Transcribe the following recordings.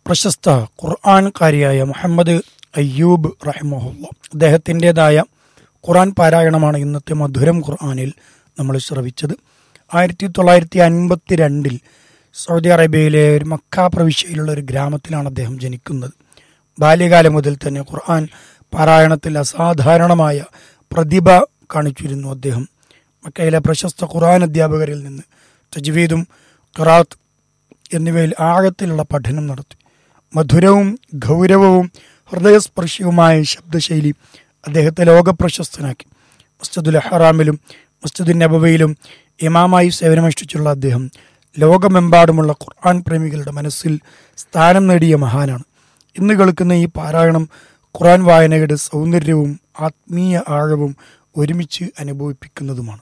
പ്രശസ്ത ഖുർആൻകാരിയായ മുഹമ്മദ് അയ്യൂബ് റഹിമഹുല്ല അദ്ദേഹത്തിൻ്റെതായ ഖുർആൻ പാരായണമാണ് ഇന്നത്തെ മധുരം ഖുർആനിൽ നമ്മൾ ശ്രവിച്ചത് ആയിരത്തി തൊള്ളായിരത്തി അൻപത്തി രണ്ടിൽ സൗദി അറേബ്യയിലെ ഒരു മക്ക പ്രവിശ്യയിലുള്ള ഒരു ഗ്രാമത്തിലാണ് അദ്ദേഹം ജനിക്കുന്നത് ബാല്യകാലം മുതൽ തന്നെ ഖുർആൻ പാരായണത്തിൽ അസാധാരണമായ പ്രതിഭ കാണിച്ചിരുന്നു അദ്ദേഹം മക്കയിലെ പ്രശസ്ത ഖുർആൻ അധ്യാപകരിൽ നിന്ന് തജ്വീദും ഖറാത്ത് എന്നിവയിൽ ആഴത്തിലുള്ള പഠനം നടത്തി മധുരവും ഗൗരവവും ഹൃദയസ്പർശിയുമായ ശബ്ദശൈലി അദ്ദേഹത്തെ ലോകപ്രശസ്തനാക്കി മസ്ജിദുൽ ഹറാമിലും മസ്ജിദുൽ നബവയിലും ഇമാമായി സേവനമനുഷ്ഠിച്ചുള്ള അദ്ദേഹം ലോകമെമ്പാടുമുള്ള ഖുർആൻ പ്രേമികളുടെ മനസ്സിൽ സ്ഥാനം നേടിയ മഹാനാണ് ഇന്ന് കേൾക്കുന്ന ഈ പാരായണം ഖുർആൻ വായനയുടെ സൗന്ദര്യവും ആത്മീയ ആഴവും ഒരുമിച്ച് അനുഭവിപ്പിക്കുന്നതുമാണ്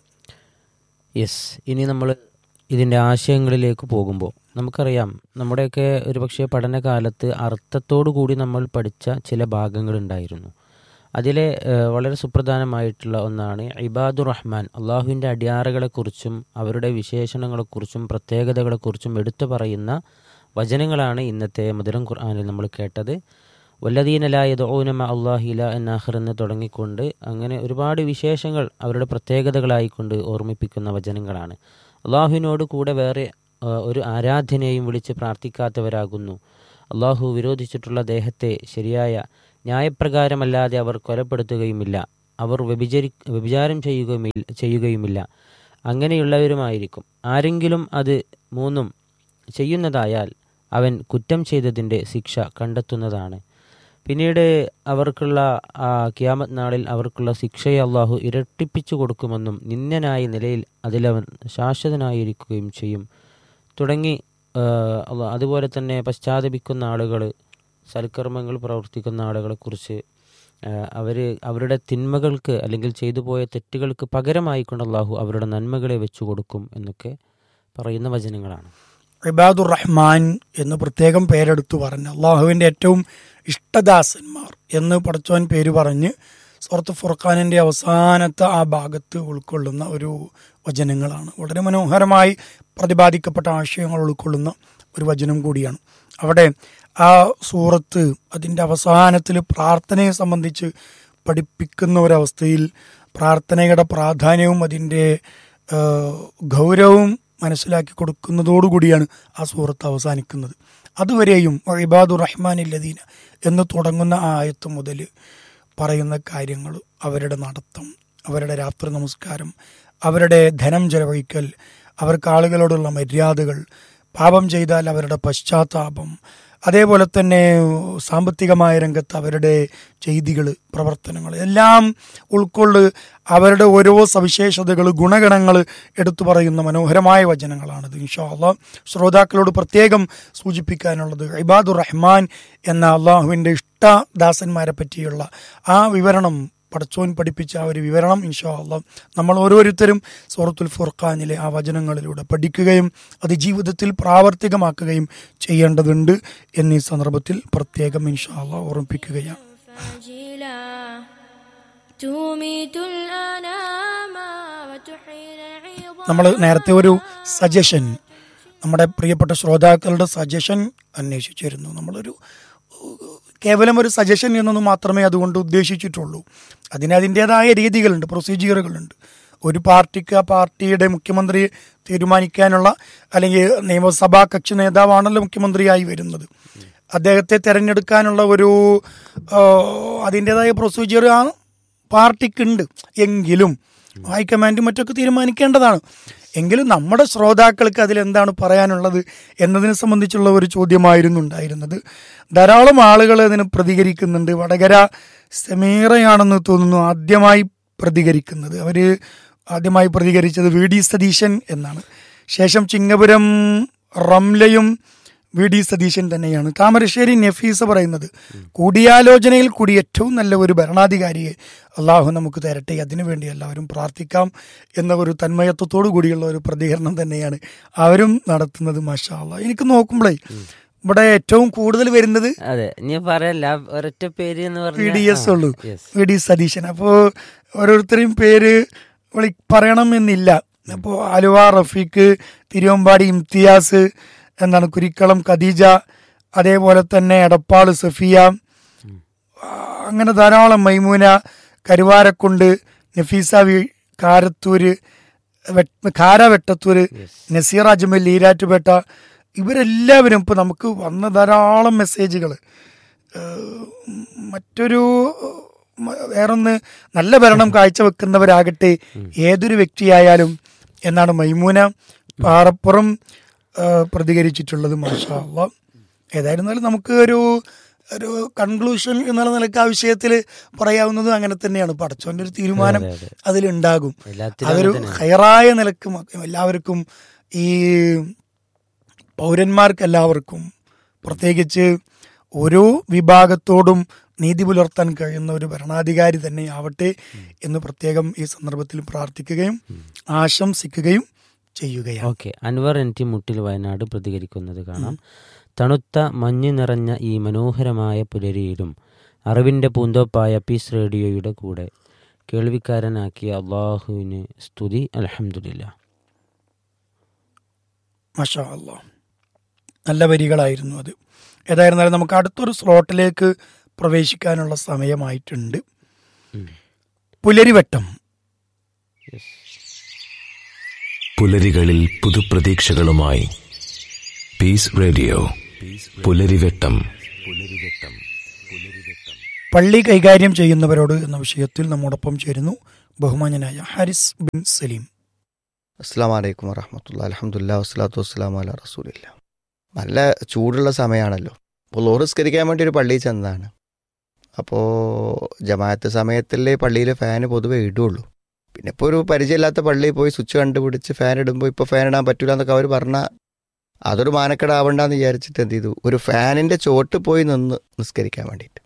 യെസ് ഇനി നമ്മൾ ഇതിൻ്റെ ആശയങ്ങളിലേക്ക് പോകുമ്പോൾ നമുക്കറിയാം നമ്മുടെയൊക്കെ ഒരുപക്ഷെ പഠനകാലത്ത് അർത്ഥത്തോടു കൂടി നമ്മൾ പഠിച്ച ചില ഭാഗങ്ങളുണ്ടായിരുന്നു അതിലെ ഏഹ്, വളരെ സുപ്രധാനമായിട്ടുള്ള ഒന്നാണ് ഇബാദുർ റഹ്മാൻ അള്ളാഹുവിൻ്റെ അടിയാറുകളെക്കുറിച്ചും അവരുടെ വിശേഷണങ്ങളെക്കുറിച്ചും പ്രത്യേകതകളെക്കുറിച്ചും എടുത്തു പറയുന്ന വചനങ്ങളാണ് ഇന്നത്തെ മധുരം ഖുർആാനിൽ നമ്മൾ കേട്ടത് വല്ലദീനലായത് ഓനമ അള്ളാഹില എന്നാഹർ എന്ന് തുടങ്ങിക്കൊണ്ട് അങ്ങനെ ഒരുപാട് വിശേഷങ്ങൾ അവരുടെ പ്രത്യേകതകളായിക്കൊണ്ട് ഓർമ്മിപ്പിക്കുന്ന വചനങ്ങളാണ് അള്ളാഹുവിനോട് കൂടെ വേറെ ആ, ഒരു ആരാധനയെയും വിളിച്ച് പ്രാർത്ഥിക്കാത്തവരാകുന്നു അള്ളാഹു വിരോധിച്ചിട്ടുള്ള ദേഹത്തെ ശരിയായ ന്യായപ്രകാരമല്ലാതെ അവർ കൊലപ്പെടുത്തുകയുമില്ല അവർ വ്യഭിചരി വ്യഭിചാരം ചെയ്യുകയുമില്ല ചെയ്യുകയുമില്ല അങ്ങനെയുള്ളവരുമായിരിക്കും ആരെങ്കിലും അത് മൂന്നും ചെയ്യുന്നതായാൽ അവൻ കുറ്റം ചെയ്തതിൻ്റെ ശിക്ഷ കണ്ടെത്തുന്നതാണ് പിന്നീട് അവർക്കുള്ള ആ കിയാമത്ത് നാളിൽ അവർക്കുള്ള ശിക്ഷയെ അള്ളാഹു ഇരട്ടിപ്പിച്ചു കൊടുക്കുമെന്നും നിന്ദനായ നിലയിൽ അതിലവൻ ശാശ്വതനായിരിക്കുകയും ചെയ്യും തുടങ്ങി ആ, അള്ളാ- അതുപോലെ തന്നെ പശ്ചാത്തപിക്കുന്ന ആളുകൾ സൽക്കർമ്മങ്ങൾ പ്രവർത്തിക്കുന്ന ആളുകളെക്കുറിച്ച് അവർ അവരുടെ തിന്മകൾക്ക് അല്ലെങ്കിൽ ചെയ്തു പോയ തെറ്റുകൾക്ക് പകരമായിക്കൊണ്ട് അള്ളാഹു അവരുടെ നന്മകളെ വെച്ചു കൊടുക്കും എന്നൊക്കെ പറയുന്ന വചനങ്ങളാണ് ഇബാദുർ റഹ്മാൻ എന്ന് പ്രത്യേകം പേരെടുത്തു പറഞ്ഞ് അള്ളാഹുവിൻ്റെ ഏറ്റവും ഇഷ്ടദാസന്മാർ എന്ന് പടച്ചോൻ പേര് പറഞ്ഞ് സുഹൃത്ത് ഫുർഖാനിൻ്റെ അവസാനത്തെ ആ ഭാഗത്ത് ഉൾക്കൊള്ളുന്ന ഒരു വചനങ്ങളാണ് വളരെ മനോഹരമായി പ്രതിപാദിക്കപ്പെട്ട ആശയങ്ങൾ ഉൾക്കൊള്ളുന്ന ഒരു വചനം കൂടിയാണ് അവിടെ ആ സൂറത്ത് അതിൻ്റെ അവസാനത്തിൽ പ്രാർത്ഥനയെ സംബന്ധിച്ച് പഠിപ്പിക്കുന്ന ഒരവസ്ഥയിൽ പ്രാർത്ഥനയുടെ പ്രാധാന്യവും അതിൻ്റെ ആ, ഗൗരവവും മനസ്സിലാക്കി കൊടുക്കുന്നതോടുകൂടിയാണ് ആ സൂറത്ത് അവസാനിക്കുന്നത് അതുവരെയും ഇബാദുർ റഹ്മാൻ ലദീന എന്ന് തുടങ്ങുന്ന ആ ആയത്ത് മുതൽ പറയുന്ന കാര്യങ്ങൾ അവരുടെ നടത്തം അവരുടെ രാത്രി നമസ്കാരം അവരുടെ ധനം ചെലവഴിക്കൽ അവർക്ക് ആളുകളോടുള്ള മര്യാദകൾ പാപം ചെയ്താൽ അവരുടെ പശ്ചാത്താപം അതേപോലെ തന്നെ സാമ്പത്തികമായ രംഗത്ത് അവരുടെ ചെയ്തികൾ പ്രവർത്തനങ്ങൾ എല്ലാം ഉൾക്കൊണ്ട് അവരുടെ ഓരോ സവിശേഷതകൾ ഗുണഗണങ്ങൾ എടുത്തു പറയുന്ന മനോഹരമായ വചനങ്ങളാണിത് ഇൻഷാ അള്ളാഹ് ശ്രോതാക്കളോട് പ്രത്യേകം സൂചിപ്പിക്കാനുള്ളത് ഇബാദുർ റഹ്മാൻ എന്ന അള്ളാഹുവിൻ്റെ ഇഷ്ടദാസന്മാരെ പറ്റിയുള്ള ആ വിവരണം പടച്ചോൻ പഠിപ്പിച്ച ആ ഒരു വിവരണം ഇൻഷാ അള്ളാഹ് നമ്മൾ ഓരോരുത്തരും സൂറത്തുൽ ഫുർഖാനിലെ ആ വചനങ്ങളിലൂടെ പഠിക്കുകയും അത് ജീവിതത്തിൽ പ്രാവർത്തികമാക്കുകയും ചെയ്യേണ്ടതുണ്ട് എന്നീ സന്ദർഭത്തിൽ പ്രത്യേകം ഇൻഷാ അള്ളാഹ് ഓർമ്മിപ്പിക്കുകയാണ് فاجلا تميت الأنام وتحيي العظام നമ്മൾ നേരത്തെ ഒരു സജഷൻ നമ്മുടെ പ്രിയപ്പെട്ട ശ്രോതാക്കളുടെ സജഷൻ അന്വേഷിച്ചിരുന്നു നമ്മളൊരു ഏഹ്, കേവലം ഒരു സജഷൻ എന്നൊന്നും മാത്രമേ അതുകൊണ്ട് ഉദ്ദേശിച്ചിട്ടുള്ളൂ അതിന് അതിൻ്റെതായ രീതികളുണ്ട് പ്രൊസീജിയറുകളുണ്ട് ഒരു പാർട്ടിക്ക് ആ പാർട്ടിയുടെ മുഖ്യമന്ത്രി തീരുമാനിക്കാനുള്ള അല്ലെങ്കിൽ നിയമസഭാ കക്ഷി നേതാവാണല്ലോ മുഖ്യമന്ത്രിയായി വരുന്നത് അദ്ദേഹത്തെ തിരഞ്ഞെടുക്കാനുള്ള ഒരു ഏഹ്, അതിൻ്റെതായ പ്രൊസീജിയർ ആ പാർട്ടിക്കുണ്ട് എങ്കിലും ഹൈക്കമാൻഡും മറ്റൊക്കെ തീരുമാനിക്കേണ്ടതാണ് എങ്കിലും നമ്മുടെ ശ്രോതാക്കൾക്ക് അതിലെന്താണ് പറയാനുള്ളത് എന്നതിനെ സംബന്ധിച്ചുള്ള ഒരു ചോദ്യമായിരുന്നു ഉണ്ടായിരുന്നത് ധാരാളം ആളുകൾ അതിന് പ്രതികരിക്കുന്നുണ്ട് വടകര സമീറയാണെന്ന് തോന്നുന്നു ആദ്യമായി പ്രതികരിക്കുന്നത് അവർ ആദ്യമായി പ്രതികരിച്ചത് വി ഡി സതീശൻ എന്നാണ് ശേഷം ചിങ്ങപുരം റംലയും വി ഡി സതീശൻ തന്നെയാണ് താമരശ്ശേരി നഫീസ പറയുന്നത് കൂടിയാലോചനയിൽ കൂടി ഏറ്റവും നല്ല ഒരു ഭരണാധികാരിയെ അള്ളാഹു നമുക്ക് തരട്ടെ അതിനുവേണ്ടി എല്ലാവരും പ്രാർത്ഥിക്കാം എന്ന ഒരു തന്മയത്വത്തോടു കൂടിയുള്ള ഒരു പ്രതികരണം തന്നെയാണ് അവരും നടത്തുന്നത് മാഷാ അള്ളാഹ് എനിക്ക് നോക്കുമ്പോഴേ ഇവിടെ ഏറ്റവും കൂടുതൽ വരുന്നത് അതെ ഞാൻ പറയല്ല ഒരൊറ്റ പേര് എന്ന് വി ഡി എസ് ഉള്ളൂ പറഞ്ഞാൽ യെസ് വി ഡി സതീശൻ അപ്പോൾ ഓരോരുത്തരെയും പേര് വിളി പറയണം എന്നില്ല അപ്പോൾ ആലുവ റഫീഖ് തിരുവമ്പാടി ഇംതിയാസ് എന്താണ് കുരിക്കളം ഖദീജ അതേപോലെ തന്നെ എടപ്പാള് സഫിയ ആ, അങ്ങനെ ധാരാളം മൈമൂന കരുവാരക്കുണ്ട് നഫീസ വി കാരത്തൂര് വെട്ട്- കാര വെട്ടത്തൂര് നസീർ അജ്മൽ ഈരാറ്റുപേട്ട ഇവരെല്ലാവരും ഇപ്പൊ നമുക്ക് വന്ന ധാരാളം മെസ്സേജുകൾ മറ്റൊരു മ- വേറൊന്ന് നല്ല ഭരണം കാഴ്ചവെക്കുന്നവരാകട്ടെ ഏതൊരു വ്യക്തിയായാലും എന്നാണ് മൈമൂന പാറപ്പുറം ആ, പ്രതികരിച്ചിട്ടുള്ളത് മാഷാ അള്ളാ ഏതായിരുന്നാലും നമുക്ക് ഒരു ഒരു കൺക്ലൂഷൻ എന്നുള്ള നിലക്ക് ആ വിഷയത്തിൽ പറയാവുന്നതും അങ്ങനെ തന്നെയാണ് പടച്ചോന്റെ ഒരു തീരുമാനം അതെ, അതെ. അതിലുണ്ടാകും എല്ലാത്തിലും അതൊരു അങ്ങനെ തന്നെയാണ്. ഹയറായ നിലക്ക് മ- എല്ലാവർക്കും ഈ പൗരന്മാർക്ക് എല്ലാവർക്കും പ്രത്യേകിച്ച് ഓരോ വിഭാഗത്തോടും നീതി പുലർത്താൻ കഴിയുന്ന ഒരു ഭരണാധികാരി തന്നെയാവട്ടെ എന്ന് പ്രത്യേകം ഈ സന്ദർഭത്തിൽ പ്രാർത്ഥിക്കുകയും ആശംസിക്കുകയും ചെയ്യുകയാണ് ഓക്കെ അൻവർ എൻ ടി മുട്ടിൽ വയനാട് പ്രതികരിക്കുന്നത് കാണാം തണുത്ത മഞ്ഞ് നിറഞ്ഞ ഈ മനോഹരമായ പുലരിയിലും അറിവിന്റെ പൂന്തോപ്പായ പീസ് റേഡിയോയുടെ കൂടെ കേൾവിക്കാരനാക്കിയ അള്ളാഹുവിന് സ്തുതി അലഹമില്ല മഷാ അള്ളാ നല്ല വരികളായിരുന്നു അത് ഏതായിരുന്നാലും നമുക്ക് അടുത്തൊരു സ്ലോട്ടിലേക്ക് പ്രവേശിക്കാനുള്ള സമയമായിട്ടുണ്ട് പുലരിവട്ടം പുലരികളിൽ പുതുപ്രതീക്ഷകളുമായി പീസ് റേഡിയോ പുലരിവെട്ടം പള്ളി കൈകാര്യം ചെയ്യുന്നവരോട് എന്ന വിഷയത്തിൽ നമ്മോടൊപ്പം ചേരുന്നു ബഹുമാന്യനായ ഹാരിസ് ബിൻ സലീം അസ്സാം വലൈക്കും വറഹമത്തുള്ള അലഹമുല്ല വസ്സലാത്തു വസ്സലാം അല റസൂലില്ല നല്ല ചൂടുള്ള സമയമാണല്ലോ അപ്പോൾ ലോറിസ്കരിക്കാൻ വേണ്ടി ഒരു പള്ളിയിൽ ചെന്നതാണ് അപ്പോൾ ജമാഅത്ത് സമയത്തല്ലേ പള്ളിയിൽ ഫാന് പൊതുവെ ഇടുള്ളൂ പിന്നെ ഇപ്പോൾ ഒരു പരിചയമില്ലാത്ത പള്ളിയിൽ പോയി സ്വിച്ച് കണ്ടുപിടിച്ച് ഫാൻ ഇടുമ്പോൾ ഇപ്പോൾ ഫാൻ ഇടാൻ പറ്റില്ല എന്നൊക്കെ അവർ പറഞ്ഞാൽ അതൊരു മാനക്കേടാവണ്ടെന്ന് വിചാരിച്ചിട്ട് എന്ത് ചെയ്തു ഒരു ഫാനിൻ്റെ ചോട്ട് പോയി നിന്ന് നിസ്കരിക്കാൻ വേണ്ടിയിട്ട്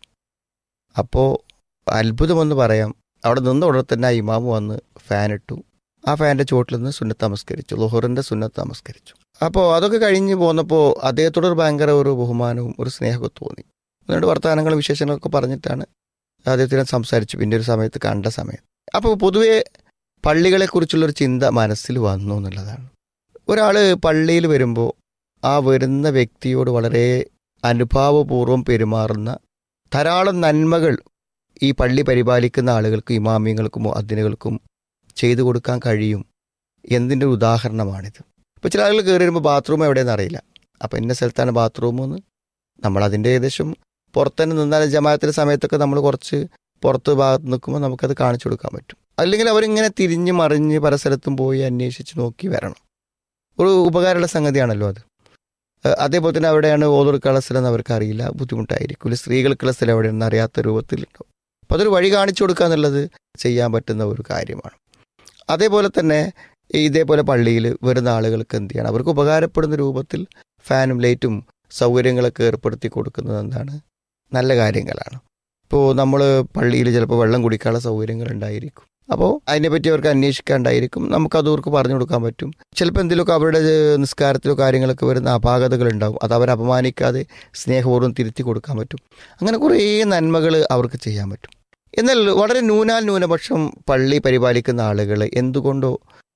അപ്പോൾ അത്ഭുതമെന്ന് പറയാം അവിടെ നിന്ന ഉടനെ തന്നെ ആ ഇമാമ് വന്ന് ഫാൻ ഇട്ടു ആ ഫാൻ്റെ ചോട്ടിൽ നിന്ന് സുന്നത്ത് നമസ്കരിച്ചു ലുഹറിൻ്റെ സുന്നത്ത് നമസ്കരിച്ചു അപ്പോൾ അതൊക്കെ കഴിഞ്ഞ് പോന്നപ്പോൾ അദ്ദേഹത്തോട് ഒരു ഭയങ്കര ഒരു ബഹുമാനവും ഒരു സ്നേഹമൊക്കെ തോന്നി എന്നിട്ട് വർത്തമാനങ്ങളും വിശേഷങ്ങളൊക്കെ പറഞ്ഞിട്ടാണ് അദ്ദേഹത്തിനെ സംസാരിച്ചു പിന്നെ ഒരു സമയത്ത് കണ്ട സമയത്ത് അപ്പോൾ പൊതുവേ പള്ളികളെക്കുറിച്ചുള്ളൊരു ചിന്ത മനസ്സിൽ വന്നു എന്നുള്ളതാണ് ഒരാൾ പള്ളിയിൽ വരുമ്പോൾ ആ വരുന്ന വ്യക്തിയോട് വളരെ അനുഭാവപൂർവ്വം പെരുമാറുന്ന ധാരാളം നന്മകൾ ഈ പള്ളി പരിപാലിക്കുന്ന ആളുകൾക്കും ഇമാമിയങ്ങൾക്കും അതിനുകൾക്കും ചെയ്തു കൊടുക്കാൻ കഴിയും എന്തിൻ്റെ ഒരു ഉദാഹരണമാണിത് ഇപ്പോൾ ചില ആളുകൾ കയറി വരുമ്പോൾ ബാത്റൂം എവിടെയെന്ന് അറിയില്ല അപ്പോൾ ഇന്ന സ്ഥലത്താണ് ബാത്റൂം എന്ന് നമ്മൾ അതിൻ്റെ ഏകദേശം പുറത്തുതന്നെ നിന്നാൽ ജമാഅത്തിൻ്റെ സമയത്തൊക്കെ നമ്മൾ കുറച്ച് പുറത്ത് ഭാഗത്ത് നിൽക്കുമ്പോൾ നമുക്കത് കാണിച്ചു കൊടുക്കാൻ പറ്റും അല്ലെങ്കിൽ അവരിങ്ങനെ തിരിഞ്ഞ് മറിഞ്ഞ് പല സ്ഥലത്തും പോയി അന്വേഷിച്ച് നോക്കി വരണം ഒരു ഉപകാരമുള്ള സംഗതിയാണല്ലോ അത് ഏഹ് അതേപോലെ തന്നെ അവിടെയാണ് ഓതെടുക്കാനുള്ള സ്ഥലം എന്ന് അവർക്ക് അറിയില്ല ബുദ്ധിമുട്ടായിരിക്കും ഒരു സ്ത്രീകൾക്കുള്ള സ്ഥലം എവിടെയാണെന്ന് അറിയാത്ത രൂപത്തിലുണ്ടാവും അപ്പോൾ അതൊരു വഴി കാണിച്ചു കൊടുക്കുക എന്നുള്ളത് ചെയ്യാൻ പറ്റുന്ന ഒരു കാര്യമാണ് അതേപോലെ തന്നെ ഈ ഇതേപോലെ പള്ളിയിൽ വരുന്ന ആളുകൾക്ക് എന്ത് ചെയ്യണം അവർക്ക് ഉപകാരപ്പെടുന്ന രൂപത്തിൽ ഫാനും ലൈറ്റും സൗകര്യങ്ങളൊക്കെ ഏർപ്പെടുത്തി കൊടുക്കുന്നത് എന്താണ് നല്ല കാര്യങ്ങളാണ് ഇപ്പോൾ നമ്മൾ പള്ളിയിൽ ചിലപ്പോൾ വെള്ളം കുടിക്കാനുള്ള സൗകര്യങ്ങൾ ഉണ്ടായിരിക്കും അപ്പോൾ അതിനെപ്പറ്റി അവർക്ക് അന്വേഷിക്കാണ്ടായിരിക്കും നമുക്കത് അവർക്ക് പറഞ്ഞു കൊടുക്കാൻ പറ്റും ചിലപ്പോൾ എന്തെങ്കിലുമൊക്കെ അവരുടെ നിസ്കാരത്തിലോ കാര്യങ്ങളൊക്കെ വരുന്ന അപാകതകൾ ഉണ്ടാവും അത് അവരെ അപമാനിക്കാതെ സ്നേഹപൂർവ്വം തിരുത്തി കൊടുക്കാൻ പറ്റും അങ്ങനെ കുറേ നന്മകൾ അവർക്ക് ചെയ്യാൻ പറ്റും എന്നാൽ വളരെ ന്യൂനാൽ ന്യൂനപക്ഷം പള്ളി പരിപാലിക്കുന്ന ആളുകൾ എന്തുകൊണ്ടോ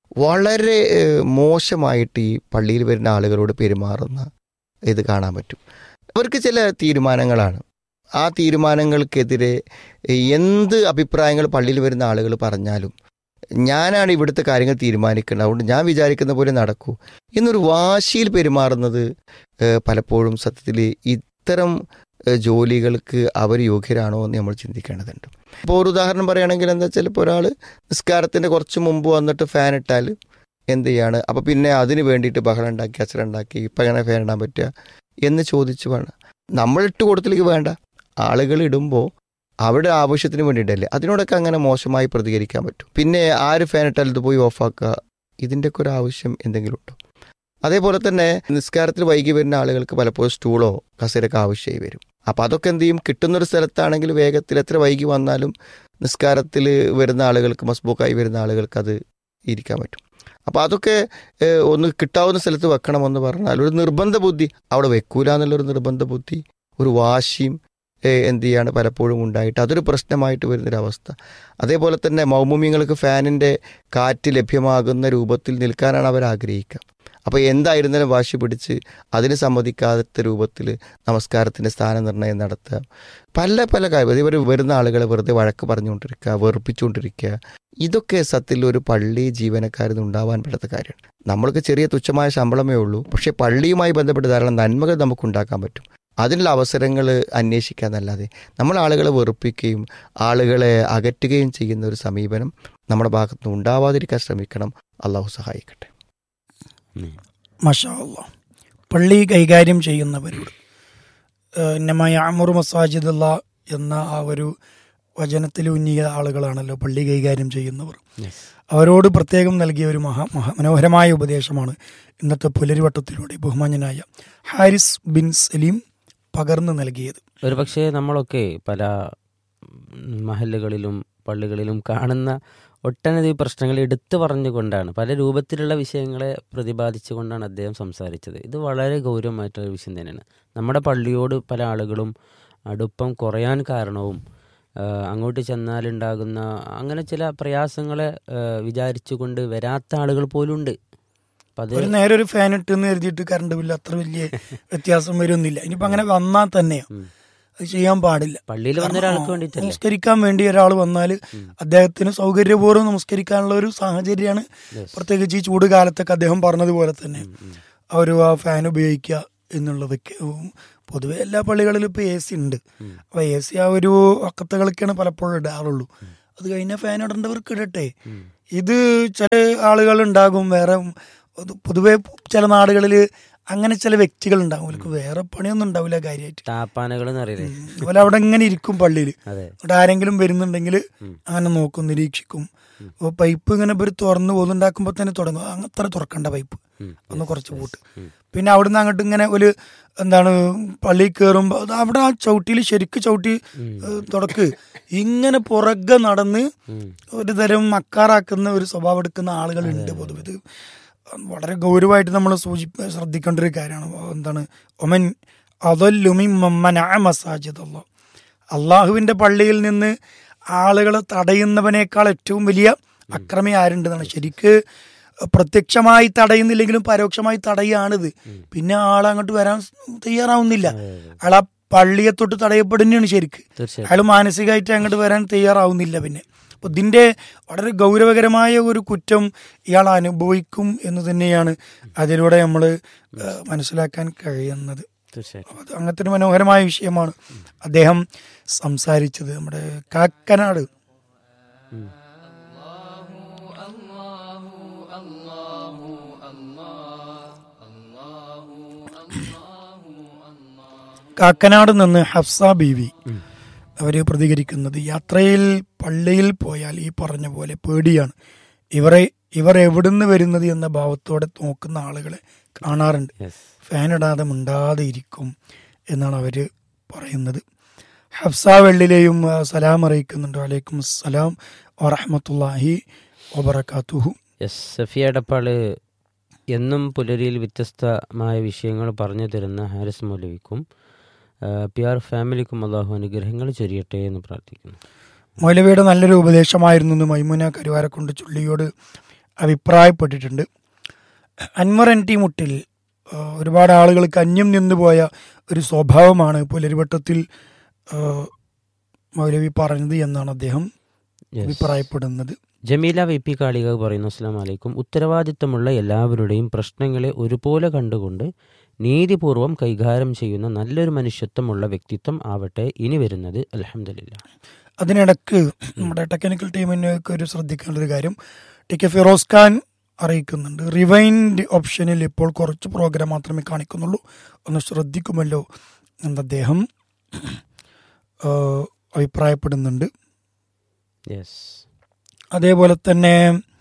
വളരെ ഏഹ്, മോശമായിട്ട് ഈ പള്ളിയിൽ വരുന്ന ആളുകളോട് പെരുമാറുന്ന ഇത് കാണാൻ പറ്റും അവർക്ക് ചില തീരുമാനങ്ങളാണ് ആ തീരുമാനങ്ങൾക്കെതിരെ എന്ത് അഭിപ്രായങ്ങൾ പള്ളിയിൽ വരുന്ന ആളുകൾ പറഞ്ഞാലും ഞാനാണ് ഇവിടുത്തെ കാര്യങ്ങൾ തീരുമാനിക്കുന്നത് അതുകൊണ്ട് ഞാൻ വിചാരിക്കുന്ന പോലെ നടക്കൂ എന്നൊരു വാശിയിൽ പെരുമാറുന്നത് ഏഹ്, പലപ്പോഴും സത്യത്തിൽ ഇത്തരം ഏഹ്, ജോലികൾക്ക് അവർ യോഗ്യരാണോ എന്ന് നമ്മൾ ചിന്തിക്കേണ്ടതുണ്ട് ഇപ്പോൾ ഒരു ഉദാഹരണം പറയുകയാണെങ്കിൽ എന്താ വെച്ചാൽ ഇപ്പോൾ ഒരാൾ നിസ്കാരത്തിൻ്റെ കുറച്ച് മുമ്പ് വന്നിട്ട് ഫാൻ ഇട്ടാൽ എന്ത് ചെയ്യാണ് അപ്പോൾ പിന്നെ അതിന് വേണ്ടിയിട്ട് ബഹളം ഉണ്ടാക്കി അച്ചറുണ്ടാക്കി ഇപ്പം എങ്ങനെ ഫാൻ ഇടാൻ പറ്റുക എന്ന് ചോദിച്ചു വേണം നമ്മൾ ഇട്ട് കൊടുത്തിലേക്ക് വേണ്ട ആളുകൾ ഇടുമ്പോൾ അവരുടെ ആവശ്യത്തിന് വേണ്ടിയിട്ടല്ലേ അതിനോടൊക്കെ അങ്ങനെ മോശമായി പ്രതികരിക്കാൻ പറ്റും പിന്നെ ആര് ഫാൻ ഇട്ടാൽ ഇത് പോയി ഓഫാക്കുക ഇതിൻ്റെയൊക്കെ ഒരു ആവശ്യം എന്തെങ്കിലും ഉണ്ടോ അതേപോലെ തന്നെ നിസ്കാരത്തിൽ വൈകി വരുന്ന ആളുകൾക്ക് പലപ്പോഴും സ്റ്റൂളോ കസേരയൊക്കെ ആവശ്യമായി വരും അപ്പോൾ അതൊക്കെ എന്ത് ചെയ്യും കിട്ടുന്നൊരു സ്ഥലത്താണെങ്കിൽ വേഗത്തിൽ എത്ര വൈകി വന്നാലും നിസ്കാരത്തിൽ വരുന്ന ആളുകൾക്ക് മസ്ബൂക്കായി വരുന്ന ആളുകൾക്ക് അത് ഇരിക്കാൻ പറ്റും അപ്പോൾ അതൊക്കെ ഏഹ്, ഒന്ന് കിട്ടാവുന്ന സ്ഥലത്ത് വെക്കണമെന്ന് പറഞ്ഞാൽ ഒരു നിർബന്ധ ബുദ്ധി അവിടെ വെക്കൂല എന്നുള്ളൊരു നിർബന്ധ ബുദ്ധി ഒരു വാശിയും ഏഹ്, എന്ത് ചെയ്യാണ് പലപ്പോഴും ഉണ്ടായിട്ട് അതൊരു പ്രശ്നമായിട്ട് വരുന്നൊരവസ്ഥ അതേപോലെ തന്നെ മൗമുമ്യങ്ങൾക്ക് ഫാനിൻ്റെ കാറ്റ് ലഭ്യമാകുന്ന രൂപത്തിൽ നിൽക്കാനാണ് അവർ ആഗ്രഹിക്കുക അപ്പോൾ എന്തായിരുന്നാലും വാശി പിടിച്ച് അതിന് സമ്മതിക്കാത്ത രൂപത്തിൽ നമസ്കാരത്തിൻ്റെ സ്ഥാനനിർണ്ണയം നടത്തുക പല പല കാര്യം ഇവർ വരുന്ന ആളുകളെ വെറുതെ വഴക്ക് പറഞ്ഞുകൊണ്ടിരിക്കുക വെറുപ്പിച്ചുകൊണ്ടിരിക്കുക ഇതൊക്കെ സത്യത്തിൽ ഒരു പള്ളി ജീവനക്കാരിൽ ഉണ്ടാവാൻ പെടാത്ത കാര്യമാണ് നമ്മൾക്ക് ചെറിയ തുച്ഛമായ ശമ്പളമേ ഉള്ളൂ പക്ഷേ പള്ളിയുമായി ബന്ധപ്പെട്ട് ധാരാളം നന്മകൾ നമുക്ക് ഉണ്ടാക്കാൻ പറ്റും അതിനുള്ള അവസരങ്ങൾ അന്വേഷിക്കാന്നല്ലാതെ നമ്മൾ ആളുകളെ വെറുപ്പിക്കുകയും ആളുകളെ അകറ്റുകയും ചെയ്യുന്ന ഒരു സമീപനം നമ്മുടെ ഭാഗത്ത് നിന്ന് ഉണ്ടാവാതിരിക്കാൻ ശ്രമിക്കണം അള്ളാഹു സഹായിക്കട്ടെ മഷാ അല്ലാ. പള്ളി കൈകാര്യം ചെയ്യുന്നവരോട് എന്നമായ അമുർ മസാജിദുള്ള എന്ന ആ ഒരു വചനത്തിൽ ഉന്നിയ ആളുകളാണല്ലോ പള്ളി കൈകാര്യം ചെയ്യുന്നവർ Yes. അവരോട് പ്രത്യേകം നൽകിയ ഒരു മഹാ മഹാ മനോഹരമായ ഉപദേശമാണ് ഇന്നത്തെ പുലരിവട്ടത്തിലൂടെ ബഹുമാന്യനായ ഹാരിസ് ബിൻ സലീം പകർന്നു നൽകിയത് ഒരു പക്ഷേ നമ്മളൊക്കെ പല ഉം, മഹല്ലുകളിലും പള്ളികളിലും കാണുന്ന ഒട്ടനവധി പ്രശ്നങ്ങൾ എടുത്തു പറഞ്ഞുകൊണ്ടാണ് പല രൂപത്തിലുള്ള വിഷയങ്ങളെ പ്രതിപാദിച്ചുകൊണ്ടാണ് അദ്ദേഹം സംസാരിച്ചത് ഇത് വളരെ ഗൗരവമായിട്ടുള്ള ഒരു വിഷയം തന്നെയാണ് നമ്മുടെ പള്ളിയോട് പല ആളുകളും അടുപ്പം കുറയാൻ കാരണവും ആ, അങ്ങോട്ട് ചെന്നാലുണ്ടാകുന്ന അങ്ങനെ ചില പ്രയാസങ്ങളെ ആ, വിചാരിച്ചുകൊണ്ട് വരാത്ത ആളുകൾ പോലും ഉണ്ട് അപ്പം അത് ഒരു നേരെ ഒരു ഫാൻ ഇട്ടെന്ന് കരുതിയിട്ട് കറണ്ട് ബില്ല് അത്ര വലിയ വ്യത്യാസം വരുന്നില്ല ഇനിയിപ്പോ അങ്ങനെ വന്നാൽ തന്നെയോ ഉം. അത് ചെയ്യാൻ പാടില്ല പള്ളിയിൽ വന്ന ഒരാൾക്ക് വേണ്ടിയിട്ടല്ലേ നമസ്കരിക്കാൻ വേണ്ടി ഒരാൾ വന്നാൽ അദ്ദേഹത്തിന് സൗകര്യപൂർവ്വം നമസ്കരിക്കാനുള്ള ഒരു സാഹചര്യമാണ് Yes. പ്രത്യേകിച്ച് ഈ ചൂട് കാലത്തൊക്കെ അദ്ദേഹം പറഞ്ഞതുപോലെ തന്നെ ആ ഒരു ആ ഫാൻ ഉപയോഗിക്കുക എന്നുള്ളതൊക്കെ ഉം, പൊതുവെ എല്ലാ പള്ളികളിലും ഇപ്പൊ എ സി ഉണ്ട് അപ്പൊ എ സി ആ ഒരു അക്കത്തുകളൊക്കെയാണ് പലപ്പോഴും ഇടാറുള്ളൂ അത് കഴിഞ്ഞാൽ ഫാൻ ഇടേണ്ടവർക്ക് ഇടട്ടെ ഇത് ചില ആളുകൾ ഉണ്ടാകും വേറെ അത് പൊതുവെ ചില നാടുകളിൽ അങ്ങനെ ചില വ്യക്തികൾ ഉണ്ടാകും അവർക്ക് വേറെ പണിയൊന്നും ഉണ്ടാവില്ല കാര്യമായിട്ട് താപ്പാനകൾ എന്നറിയില്ലേ അതുപോലെ അവിടെ ഇങ്ങനെ ഇരിക്കും പള്ളിയിൽ അതെ ഇവിടെ ആരെങ്കിലും വരുന്നുണ്ടെങ്കിൽ അങ്ങനെ നോക്കും നിരീക്ഷിക്കും അപ്പോൾ പൈപ്പ് ഇങ്ങനെ ഇവർ തുറന്ന് പോകുന്നുണ്ടാക്കുമ്പോൾ തന്നെ തുടങ്ങും "ആ, അത്ര തുറക്കണ്ട പൈപ്പ് ഒന്ന് കുറച്ച് കൂട്ട് പിന്നെ അവിടുന്ന് അങ്ങോട്ട് ഇങ്ങനെ ഒരു എന്താണ് പള്ളിയിൽ കയറുമ്പോൾ അത് അവിടെ ആ ചവിട്ടിയിൽ ശരിക്ക് ചവിട്ടി ഏഹ്, തുടക്ക് ഇങ്ങനെ പുറകെ നടന്ന് ഒരു തരം മക്കാറാക്കുന്ന ഒരു സ്വഭാവം എടുക്കുന്ന ആളുകളുണ്ട് പൊതുവെ ഇത് വളരെ ഗൗരവമായിട്ട് നമ്മൾ സൂചി ശ്രദ്ധിക്കേണ്ട ഒരു കാര്യമാണ് എന്താണ് ഒമൻ അതൊല്ലുമി മമ്മന മസാജിദ് അള്ളാഹ് അള്ളാഹുവിന്റെ പള്ളിയിൽ നിന്ന് ആളുകളെ തടയുന്നവനേക്കാൾ ഏറ്റവും വലിയ അക്രമി ആരുണ്ടെന്നാണ് ശരിക്ക് പ്രത്യക്ഷമായി തടയുന്നില്ലെങ്കിലും പരോക്ഷമായി തടയുകയാണിത് പിന്നെ ആൾ അങ്ങോട്ട് വരാൻ തയ്യാറാവുന്നില്ല അയാൾ ആ പള്ളിയെ തൊട്ട് തടയപ്പെടുന്നതാണ് ശരിക്ക് തീർച്ചയായും അയാൾ മാനസികമായിട്ട് അങ്ങോട്ട് വരാൻ തയ്യാറാവുന്നില്ല പിന്നെ അപ്പൊ ഇതിന്റെ വളരെ ഗൗരവകരമായ ഒരു കുറ്റം ഇയാൾ അനുഭവിക്കും എന്ന് തന്നെയാണ് അതിലൂടെ നമ്മൾ മനസ്സിലാക്കാൻ കഴിയുന്നത് തീർച്ചയായും അത് അങ്ങനത്തെ ഒരു മനോഹരമായ വിഷയമാണ് അദ്ദേഹം സംസാരിച്ചത് നമ്മുടെ കാക്കനാട് കാക്കനാട് നിന്ന് ഹഫ്സ ബീവി അവര് പ്രതികരിക്കുന്നത് യാത്രയിൽ പള്ളിയിൽ പോയാൽ ഈ പറഞ്ഞ പോലെ പേടിയാണ് ഇവരെ ഇവർ എവിടുന്ന് വരുന്നത് എന്ന ഭാവത്തോടെ നോക്കുന്ന ആളുകളെ കാണാറുണ്ട് യെസ് ഫാൻ ഇടാതെ മിണ്ടാതെ ഇരിക്കും എന്നാണ് അവര് പറയുന്നത് ഹഫ്സ വെള്ളിലെയും ആ, സലാം അറിയിക്കുന്നുണ്ട് അലൈക്കും സലാം വറഹമത്തല്ലാഹി വബറകാതുഹു യെസ് സഫിയ എടപ്പാള് എന്നും പുലരിയിൽ വ്യത്യസ്തമായ വിഷയങ്ങൾ പറഞ്ഞു തരുന്ന ഹാരിസ് മൗലവിക്കും ആ, പി ആർ ഫാമിലിക്കും അള്ളാഹു അനുഗ്രഹങ്ങൾ ചൊരിയട്ടെ എന്ന് പ്രാർത്ഥിക്കുന്നു മൗലവിയുടെ നല്ലൊരു ഉപദേശമായിരുന്നു എന്ന് മൈമുന കരുവാരക്കൊണ്ട് ചുള്ളിയോട് അഭിപ്രായപ്പെട്ടിട്ടുണ്ട് അൻവർ എൻ ടി മുട്ടിൽ ആ, ഒരുപാട് ആളുകൾക്ക് അന്യം നിന്നു പോയ ഒരു സ്വഭാവമാണ് പുലരിവട്ടത്തിൽ ആ, മൗലവി പറഞ്ഞത് എന്നാണ് അദ്ദേഹം Yes. അഭിപ്രായപ്പെടുന്നത് ജമീല വി പി കാളിക പറയുന്നു അസ്സാം വലൈക്കും ഉത്തരവാദിത്തമുള്ള എല്ലാവരുടെയും പ്രശ്നങ്ങളെ ഒരുപോലെ കണ്ടുകൊണ്ട് നീതിപൂർവം കൈകാര്യം ചെയ്യുന്ന നല്ലൊരു മനുഷ്യത്വമുള്ള വ്യക്തിത്വം ആവട്ടെ ഇനി വരുന്നത് അലഹമില്ല അതിനിടക്ക് നമ്മുടെ ടെക്നിക്കൽ ടീമിനൊക്കെ ഒരു ശ്രദ്ധിക്കേണ്ട ഒരു കാര്യം ടി കെ ഫിറോസ് ഖാൻ അറിയിക്കുന്നുണ്ട് റിവൈൻഡ് ഓപ്ഷനിൽ ഇപ്പോൾ കുറച്ച് പ്രോഗ്രാം മാത്രമേ കാണിക്കുന്നുള്ളൂ ഒന്ന് ശ്രദ്ധിക്കുമല്ലോ എന്ന് അദ്ദേഹം ആ, അഭിപ്രായപ്പെടുന്നുണ്ട് യെസ് അതേപോലെ തന്നെ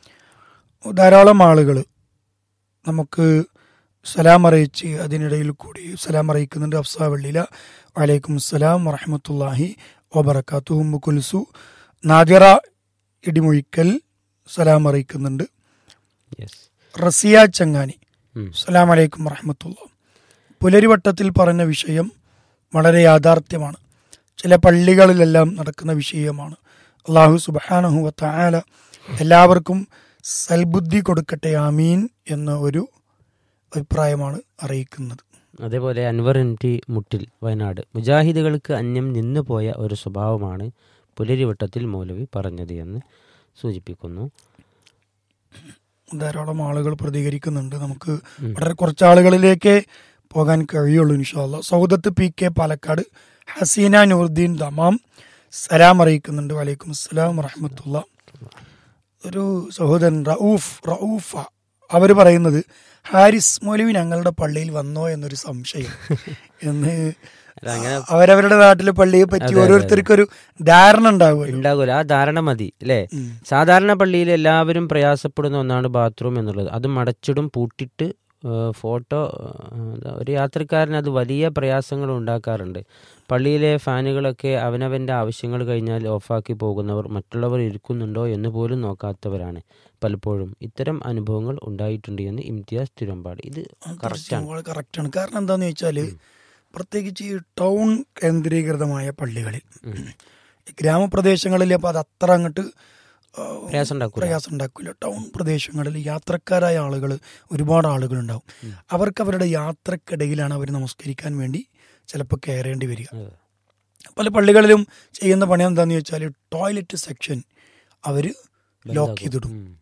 ധാരാളം ആളുകൾ നമുക്ക് സലാം അറിയിച്ച് അതിനിടയിൽ കൂടി സലാം അറിയിക്കുന്നുണ്ട് അഫ്സ വെള്ളില വലൈക്കും സലാം വറഹമത്തല്ലാഹി വബർക്കാത്തു ഉമ്മു കുൽസു നാദിറ ഇടിമൊഴിക്കൽ സലാം അറിയിക്കുന്നുണ്ട് യെസ് റസിയ ചങ്ങാനി സലാം അലൈക്കും വറഹമത്തുള്ള പുലരിവട്ടത്തിൽ പറഞ്ഞ വിഷയം വളരെ യാഥാർത്ഥ്യമാണ് ചില പള്ളികളിലെല്ലാം നടക്കുന്ന വിഷയമാണ് അള്ളാഹു സുബാനഹു വത്തായാല എല്ലാവർക്കും സൽബുദ്ധി കൊടുക്കട്ടെ ആമീൻ എന്ന ഒരു അഭിപ്രായമാണ് അറിയിക്കുന്നത് അതേപോലെ അൻവർ എം ടി മുട്ടിൽ വയനാട് മുജാഹിദുകൾക്ക് അന്യം നിന്നു പോയ ഒരു സ്വഭാവമാണ് പുലരിവട്ടത്തിൽ മൗലവി പറഞ്ഞത് എന്ന് സൂചിപ്പിക്കുന്നു ധാരാളം ആളുകൾ പ്രതികരിക്കുന്നുണ്ട് നമുക്ക് വളരെ കുറച്ച് ആളുകളിലേക്ക് പോകാൻ കഴിയുള്ളൂ ഇൻഷാല്ല Saudath P K Palakkad Haseena Nooruddeen Dammam സലാം അറിയിക്കുന്നുണ്ട് വലൈക്കും അസ്സലാം വറഹമത്തുള്ള ഒരു സഹോദരൻ റഊഫ് റഊഫ അവർ പറയുന്നത് ഹാരിസ് മൗലവി ഞങ്ങളുടെ പള്ളിയിൽ വന്നോ എന്നൊരു സംശയം എന്ന് അല്ല, അങ്ങനെ അവരവരുടെ നാട്ടിലെ പള്ളിയെ പറ്റി അതെ, അതെ, ഓരോരുത്തർക്കും ഒരു ധാരണ ഉണ്ടാവുമല്ലോ ഉണ്ടാകൂല ആ ധാരണ മതി അല്ലേ ഉം. സാധാരണ പള്ളിയിൽ എല്ലാവരും പ്രയാസപ്പെടുന്ന ഒന്നാണ് ബാത്റൂം എന്നുള്ളത് അത് മടച്ചിടും പൂട്ടിട്ട് ഏഹ്, ഫോട്ടോ ഏഹ്, എന്താ, ഒരു യാത്രക്കാരന് അത് വലിയ പ്രയാസങ്ങൾ ഉണ്ടാക്കാറുണ്ട് പള്ളിയിലെ ഫാനുകളൊക്കെ അവനവൻ്റെ ആവശ്യങ്ങൾ കഴിഞ്ഞാൽ ഓഫാക്കി പോകുന്നവർ മറ്റുള്ളവർ ഇരിക്കുന്നുണ്ടോ എന്ന് പോലും നോക്കാത്തവരാണ് പലപ്പോഴും ഇത്തരം അനുഭവങ്ങൾ ഉണ്ടായിട്ടുണ്ട് എന്ന് ഇംതിയാസ് തിരുവമ്പാട് ഇത് കറക്റ്റാണ് കറക്റ്റാണ് കാരണം എന്താന്ന് വെച്ചാല് പ്രത്യേകിച്ച് ഈ ടൗൺ കേന്ദ്രീകൃതമായ പള്ളികളിൽ ഗ്രാമപ്രദേശങ്ങളിൽ അപ്പൊ അത് അത്ര അങ്ങോട്ട് ആ, പ്രയാസം ഉണ്ടാക്കൂല. പ്രയാസം ഉണ്ടാക്കില്ല ടൗൺ പ്രദേശങ്ങളിൽ യാത്രക്കാരായ ആളുകൾ ഒരുപാട് ആളുകൾ ഉണ്ടാവും അവർക്ക് അവരുടെ യാത്രക്കിടയിലാണ് അവർ നമസ്കരിക്കാൻ വേണ്ടി ചിലപ്പോൾ കയറേണ്ടി വരിക അതെ. പല പള്ളികളിലും ചെയ്യുന്ന പണി എന്താന്ന് വെച്ചാൽ ടോയ്ലറ്റ് സെക്ഷൻ അവർ ലോക്ക് ചെയ്തിടും ഉം.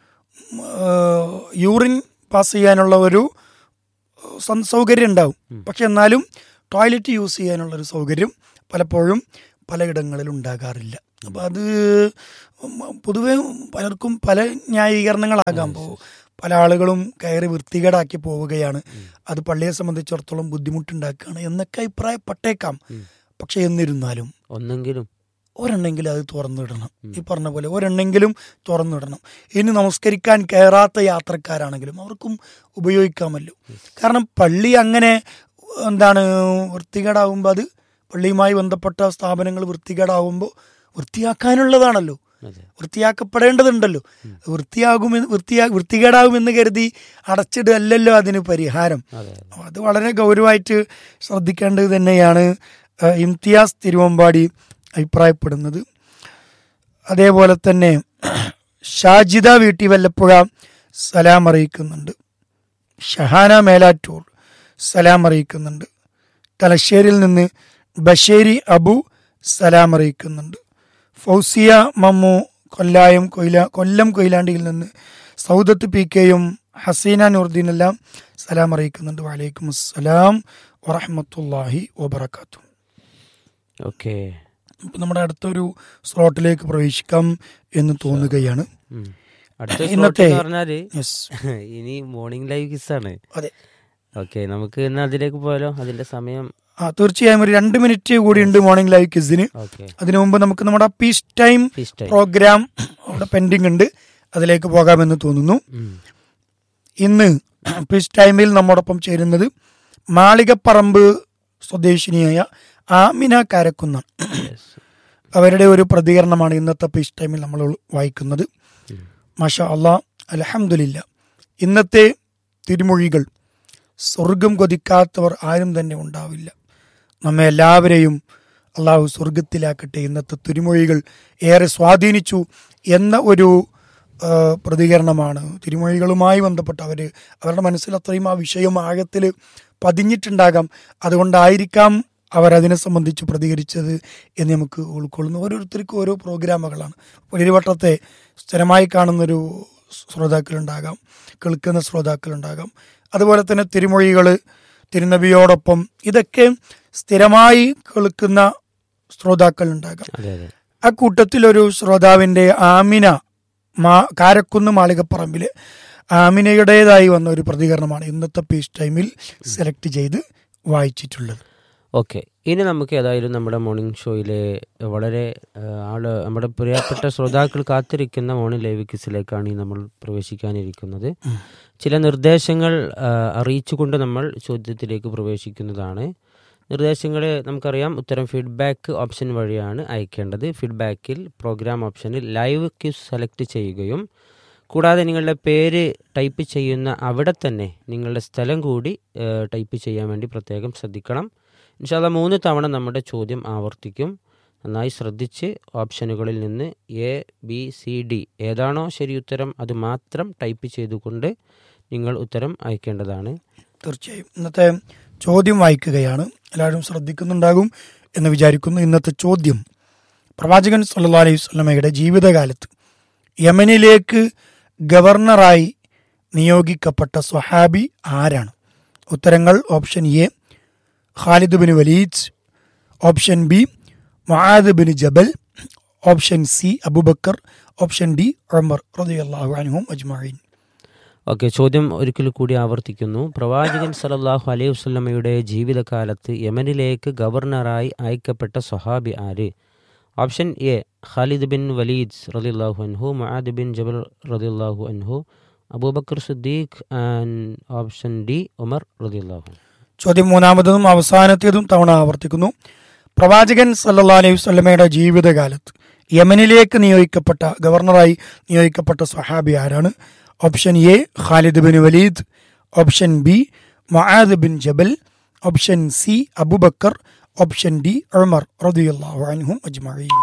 യൂറിൻ പാസ് ചെയ്യാനുള്ള ഒരു സം- സൗകര്യം ഉണ്ടാവും പക്ഷെ എന്നാലും ടോയ്ലറ്റ് യൂസ് ചെയ്യാനുള്ള ഒരു സൗകര്യം പലപ്പോഴും പലയിടങ്ങളിലും ഉണ്ടാകാറില്ല അപ്പം അത് പൊതുവെ പലർക്കും പല ന്യായീകരണങ്ങളാകാം ഇപ്പോൾ പല ആളുകളും കയറി വൃത്തികേടാക്കി പോവുകയാണ് അത് പള്ളിയെ സംബന്ധിച്ചിടത്തോളം ബുദ്ധിമുട്ടുണ്ടാക്കുകയാണ് എന്നൊക്കെ അഭിപ്രായപ്പെട്ടേക്കാം പക്ഷെ എന്നിരുന്നാലും ഒന്നെങ്കിലും ഒരെണ്ണെങ്കിലും അത് തുറന്നിടണം ഈ പറഞ്ഞ പോലെ ഒരെണ്ണെങ്കിലും തുറന്നിടണം ഇനി നമസ്കരിക്കാൻ കയറാത്ത യാത്രക്കാരാണെങ്കിലും അവർക്കും ഉപയോഗിക്കാമല്ലോ കാരണം പള്ളി അങ്ങനെ എന്താണ് വൃത്തികേടാവുമ്പോൾ അത് പള്ളിയുമായി ബന്ധപ്പെട്ട സ്ഥാപനങ്ങൾ വൃത്തികേടാവുമ്പോൾ വൃത്തിയാക്കാനുള്ളതാണല്ലോ അതെ വൃത്തിയാക്കപ്പെടേണ്ടതുണ്ടല്ലോ വൃത്തിയാകുമെന്ന് വൃത്തിയാ വൃത്തികേടാകുമെന്ന് കരുതി അടച്ചിടല്ലല്ലോ അതിന് പരിഹാരം അതെ അപ്പൊ അത് വളരെ ഗൗരവമായിട്ട് ശ്രദ്ധിക്കേണ്ടത് തന്നെയാണ് ആ, ഇംതിയാസ് തിരുവമ്പാടി അഭിപ്രായപ്പെടുന്നത് അതേപോലെ തന്നെ ഷാജിദ വീട്ടി വല്ലപ്പുഴ സലാം അറിയിക്കുന്നുണ്ട് ഷഹാന മേലാറ്റൂർ സലാം അറിയിക്കുന്നുണ്ട് തലശ്ശേരിയിൽ നിന്ന് ബഷേരി അബു സലാം അറിയിക്കുന്നുണ്ട് ഫൗസിയ മമ്മു കൊല്ലായം കൊയില കൊല്ലം കൊയിലാണ്ടിയിൽ നിന്ന് സൗദത്ത് പി കെയും ഹസീന നൂർദ്ദീൻ എല്ലാം സലാം അറിയിക്കുന്നുണ്ട് വലൈക്കും അസ്സലാം വറഹമത്തല്ലാഹി വബർക്കാത്തു ഓക്കെ ഇപ്പൊ നമ്മുടെ അടുത്തൊരു സ്ലോട്ടിലേക്ക് പ്രവേശിക്കാം എന്ന് തോന്നുകയാണ് ഉം. അടുത്ത ഇന്നത്തെ- slot എന്ന് പറഞ്ഞാല് യെസ് ഇനി മോർണിംഗ് ലൈവ് കിസ്സാണ് അതെ ഓക്കെ നമുക്ക് ഇന്ന് അതിലേക്ക് പോയാലോ അതിന്റെ സമയം ആ തീർച്ചയായും ഒരു രണ്ട് മിനിറ്റ് കൂടിയുണ്ട് മോർണിംഗ് ലൈവ് ക്വിസിന് ഓക്കെ അതിനു മുമ്പ് നമുക്ക് നമ്മുടെ peace time fees time program അവിടെ പെൻഡിങ് ഉണ്ട് അതിലേക്ക് പോകാമെന്ന് തോന്നുന്നു ഇന്ന് പീസ് ടൈമിൽ നമ്മോടൊപ്പം ചേരുന്നത് മാളികപ്പറമ്പ് സ്വദേശിനിയായ ആമിന കാരക്കുന്ന അവരുടെ ഒരു പ്രതികരണമാണ് ഇന്നത്തെ പീസ് ടൈമിൽ നമ്മൾ വായിക്കുന്നത് മാഷാ അള്ളാ അലഹമില്ല ഇന്നത്തെ തിരുമൊഴികൾ സ്വർഗം കൊതിക്കാത്തവർ ആരും തന്നെ ഉണ്ടാവില്ല നമ്മെ എല്ലാവരെയും അള്ളാഹു സ്വർഗത്തിലാക്കട്ടെ ഇന്നത്തെ തിരുമൊഴികൾ ഏറെ സ്വാധീനിച്ചു എന്ന ഒരു ആ, പ്രതികരണമാണ് തിരുമൊഴികളുമായി ബന്ധപ്പെട്ട് അവർ അവരുടെ മനസ്സിൽ അത്രയും ആ വിഷയം ആഴത്തിൽ പതിഞ്ഞിട്ടുണ്ടാകാം അതുകൊണ്ടായിരിക്കാം അവരതിനെ സംബന്ധിച്ച് പ്രതികരിച്ചത് എന്ന് നമുക്ക് ഉൾക്കൊള്ളുന്നു ഓരോരുത്തർക്കും ഓരോ പ്രോഗ്രാമുകളാണ് പുലരിവട്ടത്തെ സ്ഥിരമായി കാണുന്നൊരു ശ്രോതാക്കളുണ്ടാകാം കേൾക്കുന്ന ശ്രോതാക്കളുണ്ടാകാം അതുപോലെ തന്നെ തിരുമൊഴികൾ തിരുനബിയോടൊപ്പം ഇതൊക്കെ സ്ഥിരമായി കേൾക്കുന്ന ശ്രോതാക്കളുണ്ടാകാം അതെ അതെ ആ കൂട്ടത്തിൽ ഒരു ശ്രോതാവിന്റെ ആമിന മാ കാരക്കുന്ന് മാളികപ്പറമ്പില് ആമിനയുടേതായി വന്ന ഒരു പ്രതികരണമാണ് ഇന്നത്തെ പീസ് ടൈമിൽ സെലക്ട് ചെയ്ത് വായിച്ചിട്ടുള്ളത് ഓക്കെ ഇനി നമുക്ക് ഏതായാലും നമ്മുടെ മോർണിംഗ് ഷോയിലെ വളരെ ആ, ആള് നമ്മുടെ പ്രിയപ്പെട്ട ശ്രോതാക്കൾ കാത്തിരിക്കുന്ന മോർണിംഗ് ലൈവ് കിസിലേക്കാണ് ഈ നമ്മൾ പ്രവേശിക്കാനിരിക്കുന്നത് ചില നിർദ്ദേശങ്ങൾ ആ, അറിയിച്ചുകൊണ്ട് നമ്മൾ ചോദ്യത്തിലേക്ക് പ്രവേശിക്കുന്നതാണ് നിർദ്ദേശങ്ങൾ നമുക്കറിയാം ഉത്തരം ഫീഡ്ബാക്ക് ഓപ്ഷൻ വഴിയാണ് അയക്കേണ്ടത് ഫീഡ്ബാക്കിൽ പ്രോഗ്രാം ഓപ്ഷനിൽ ലൈവ് ക്യൂസ് സെലക്ട് ചെയ്യുകയും കൂടാതെ നിങ്ങളുടെ പേര് ടൈപ്പ് ചെയ്യുന്ന അവിടെ തന്നെ നിങ്ങളുടെ സ്ഥലം കൂടി ഏഹ്, ടൈപ്പ് ചെയ്യാൻ വേണ്ടി പ്രത്യേകം ശ്രദ്ധിക്കണം ഇൻഷാല്ല മൂന്ന് തവണ നമ്മുടെ ചോദ്യം ആവർത്തിക്കും നന്നായി ശ്രദ്ധിച്ച് ഓപ്ഷനുകളിൽ നിന്ന് എ ബി സി ഡി ഏതാണോ ശരി ഉത്തരം അത് മാത്രം ടൈപ്പ് ചെയ്തുകൊണ്ട് നിങ്ങൾ ഉത്തരം അയക്കേണ്ടതാണ് തീർച്ചയായും ഇന്നത്തെ ചോദ്യം വായിക്കുകയാണ് എല്ലാവരും ശ്രദ്ധിക്കുന്നുണ്ടാകും എന്ന് വിചാരിക്കുന്നു ഇന്നത്തെ ചോദ്യം പ്രവാചകൻ സല്ലാ അലൈഹി സ്വലമയുടെ ജീവിതകാലത്ത് യമനിലേക്ക് ഗവർണറായി നിയോഗിക്കപ്പെട്ട സ്വഹാബി ആരാണ് ഉത്തരങ്ങൾ option A Khalid bin Walid option B Muadh bin Jabal option C Abubakar option D Umar റളിയല്ലാഹു അൻഹും അജ്മഈൻ ഓക്കെ ചോദ്യം ഒരിക്കൽ കൂടി ആവർത്തിക്കുന്നു പ്രവാചകൻ സലല്ലാഹു അലൈഹി വസ്ലമയുടെ ജീവിതകാലത്ത് യമനിലേക്ക് ഗവർണറായി അയക്കപ്പെട്ട സ്വഹാബി ആര് option A Khalid bin Walid റളിയല്ലാഹു അൻഹു മുആദ് ബിൻ ജബൽ റളിയല്ലാഹു അൻഹു Abubakar Siddique and option D Umar റളിയല്ലാഹു അൻഹു ചോദ്യം മൂന്നാമതും അവസാനത്തേതും തവണ ആവർത്തിക്കുന്നു പ്രവാചകൻ സല്ലല്ലാഹു അലൈഹി വസല്ലമയുടെ ജീവിതകാലത്ത് യമനിലേക്ക് നിയോഗിക്കപ്പെട്ട ഗവർണറായി നിയോഗിക്കപ്പെട്ട സ്വഹാബി ആരാണ് option A Khalid bin Walid option B Muadh bin Jabal option C Abubakar option D Umar റളിയല്ലാഹു അൻഹും അജ്മഈൻ